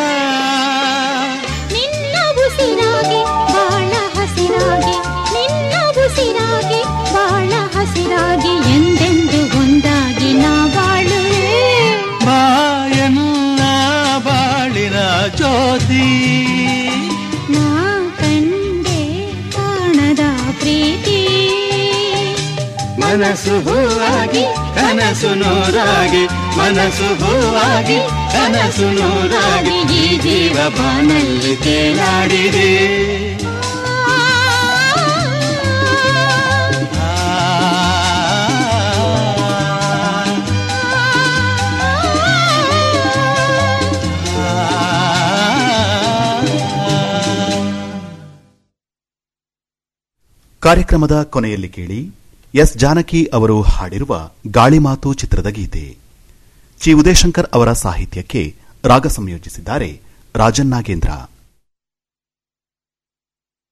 ನಿನ್ನ ಉಸಿರಾಗಿ ಬಾಳ ಹಸಿರಾಗಿ ನಿನ್ನ ಉಸಿರಾಗಿ ಬಾಳ ಹಸಿರಾಗಿ ಎಂದೆಂದು ಒಂದಾಗಿ ನಾ ಬಾಳುವೆ ಬಾಯನ್ನ ಬಾಳಿನ ಜ್ಯೋತಿ ನಾ ಕಂಡೆ ಕಾಣದ ಪ್ರೀತಿ ಮನಸ್ಸು ಹೂವಾಗಿ ಕನಸು ನೂರಾಗಿ ಮನಸ್ಸು ಹೂವಾಗಿ ಕನಸು ನೂರಾಗಿ ಈ ಜೀವ ಬಾನಲ್ಲಿ ತೇಲಾಡಿದೆ ಕಾರ್ಯಕ್ರಮದ ಕೊನೆಯಲ್ಲಿ ಕೇಳಿ ಎಸ್ ಜಾನಕಿ ಅವರು ಹಾಡಿರುವ ಗಾಳಿಮಾತು ಚಿತ್ರದ ಗೀತೆ ಚಿ ಉದಯಶಂಕರ್ ಅವರ ಸಾಹಿತ್ಯಕ್ಕೆ ರಾಗ ಸಂಯೋಜಿಸಿದ್ದಾರೆ ರಾಜನ್ ನಾಗೇಂದ್ರ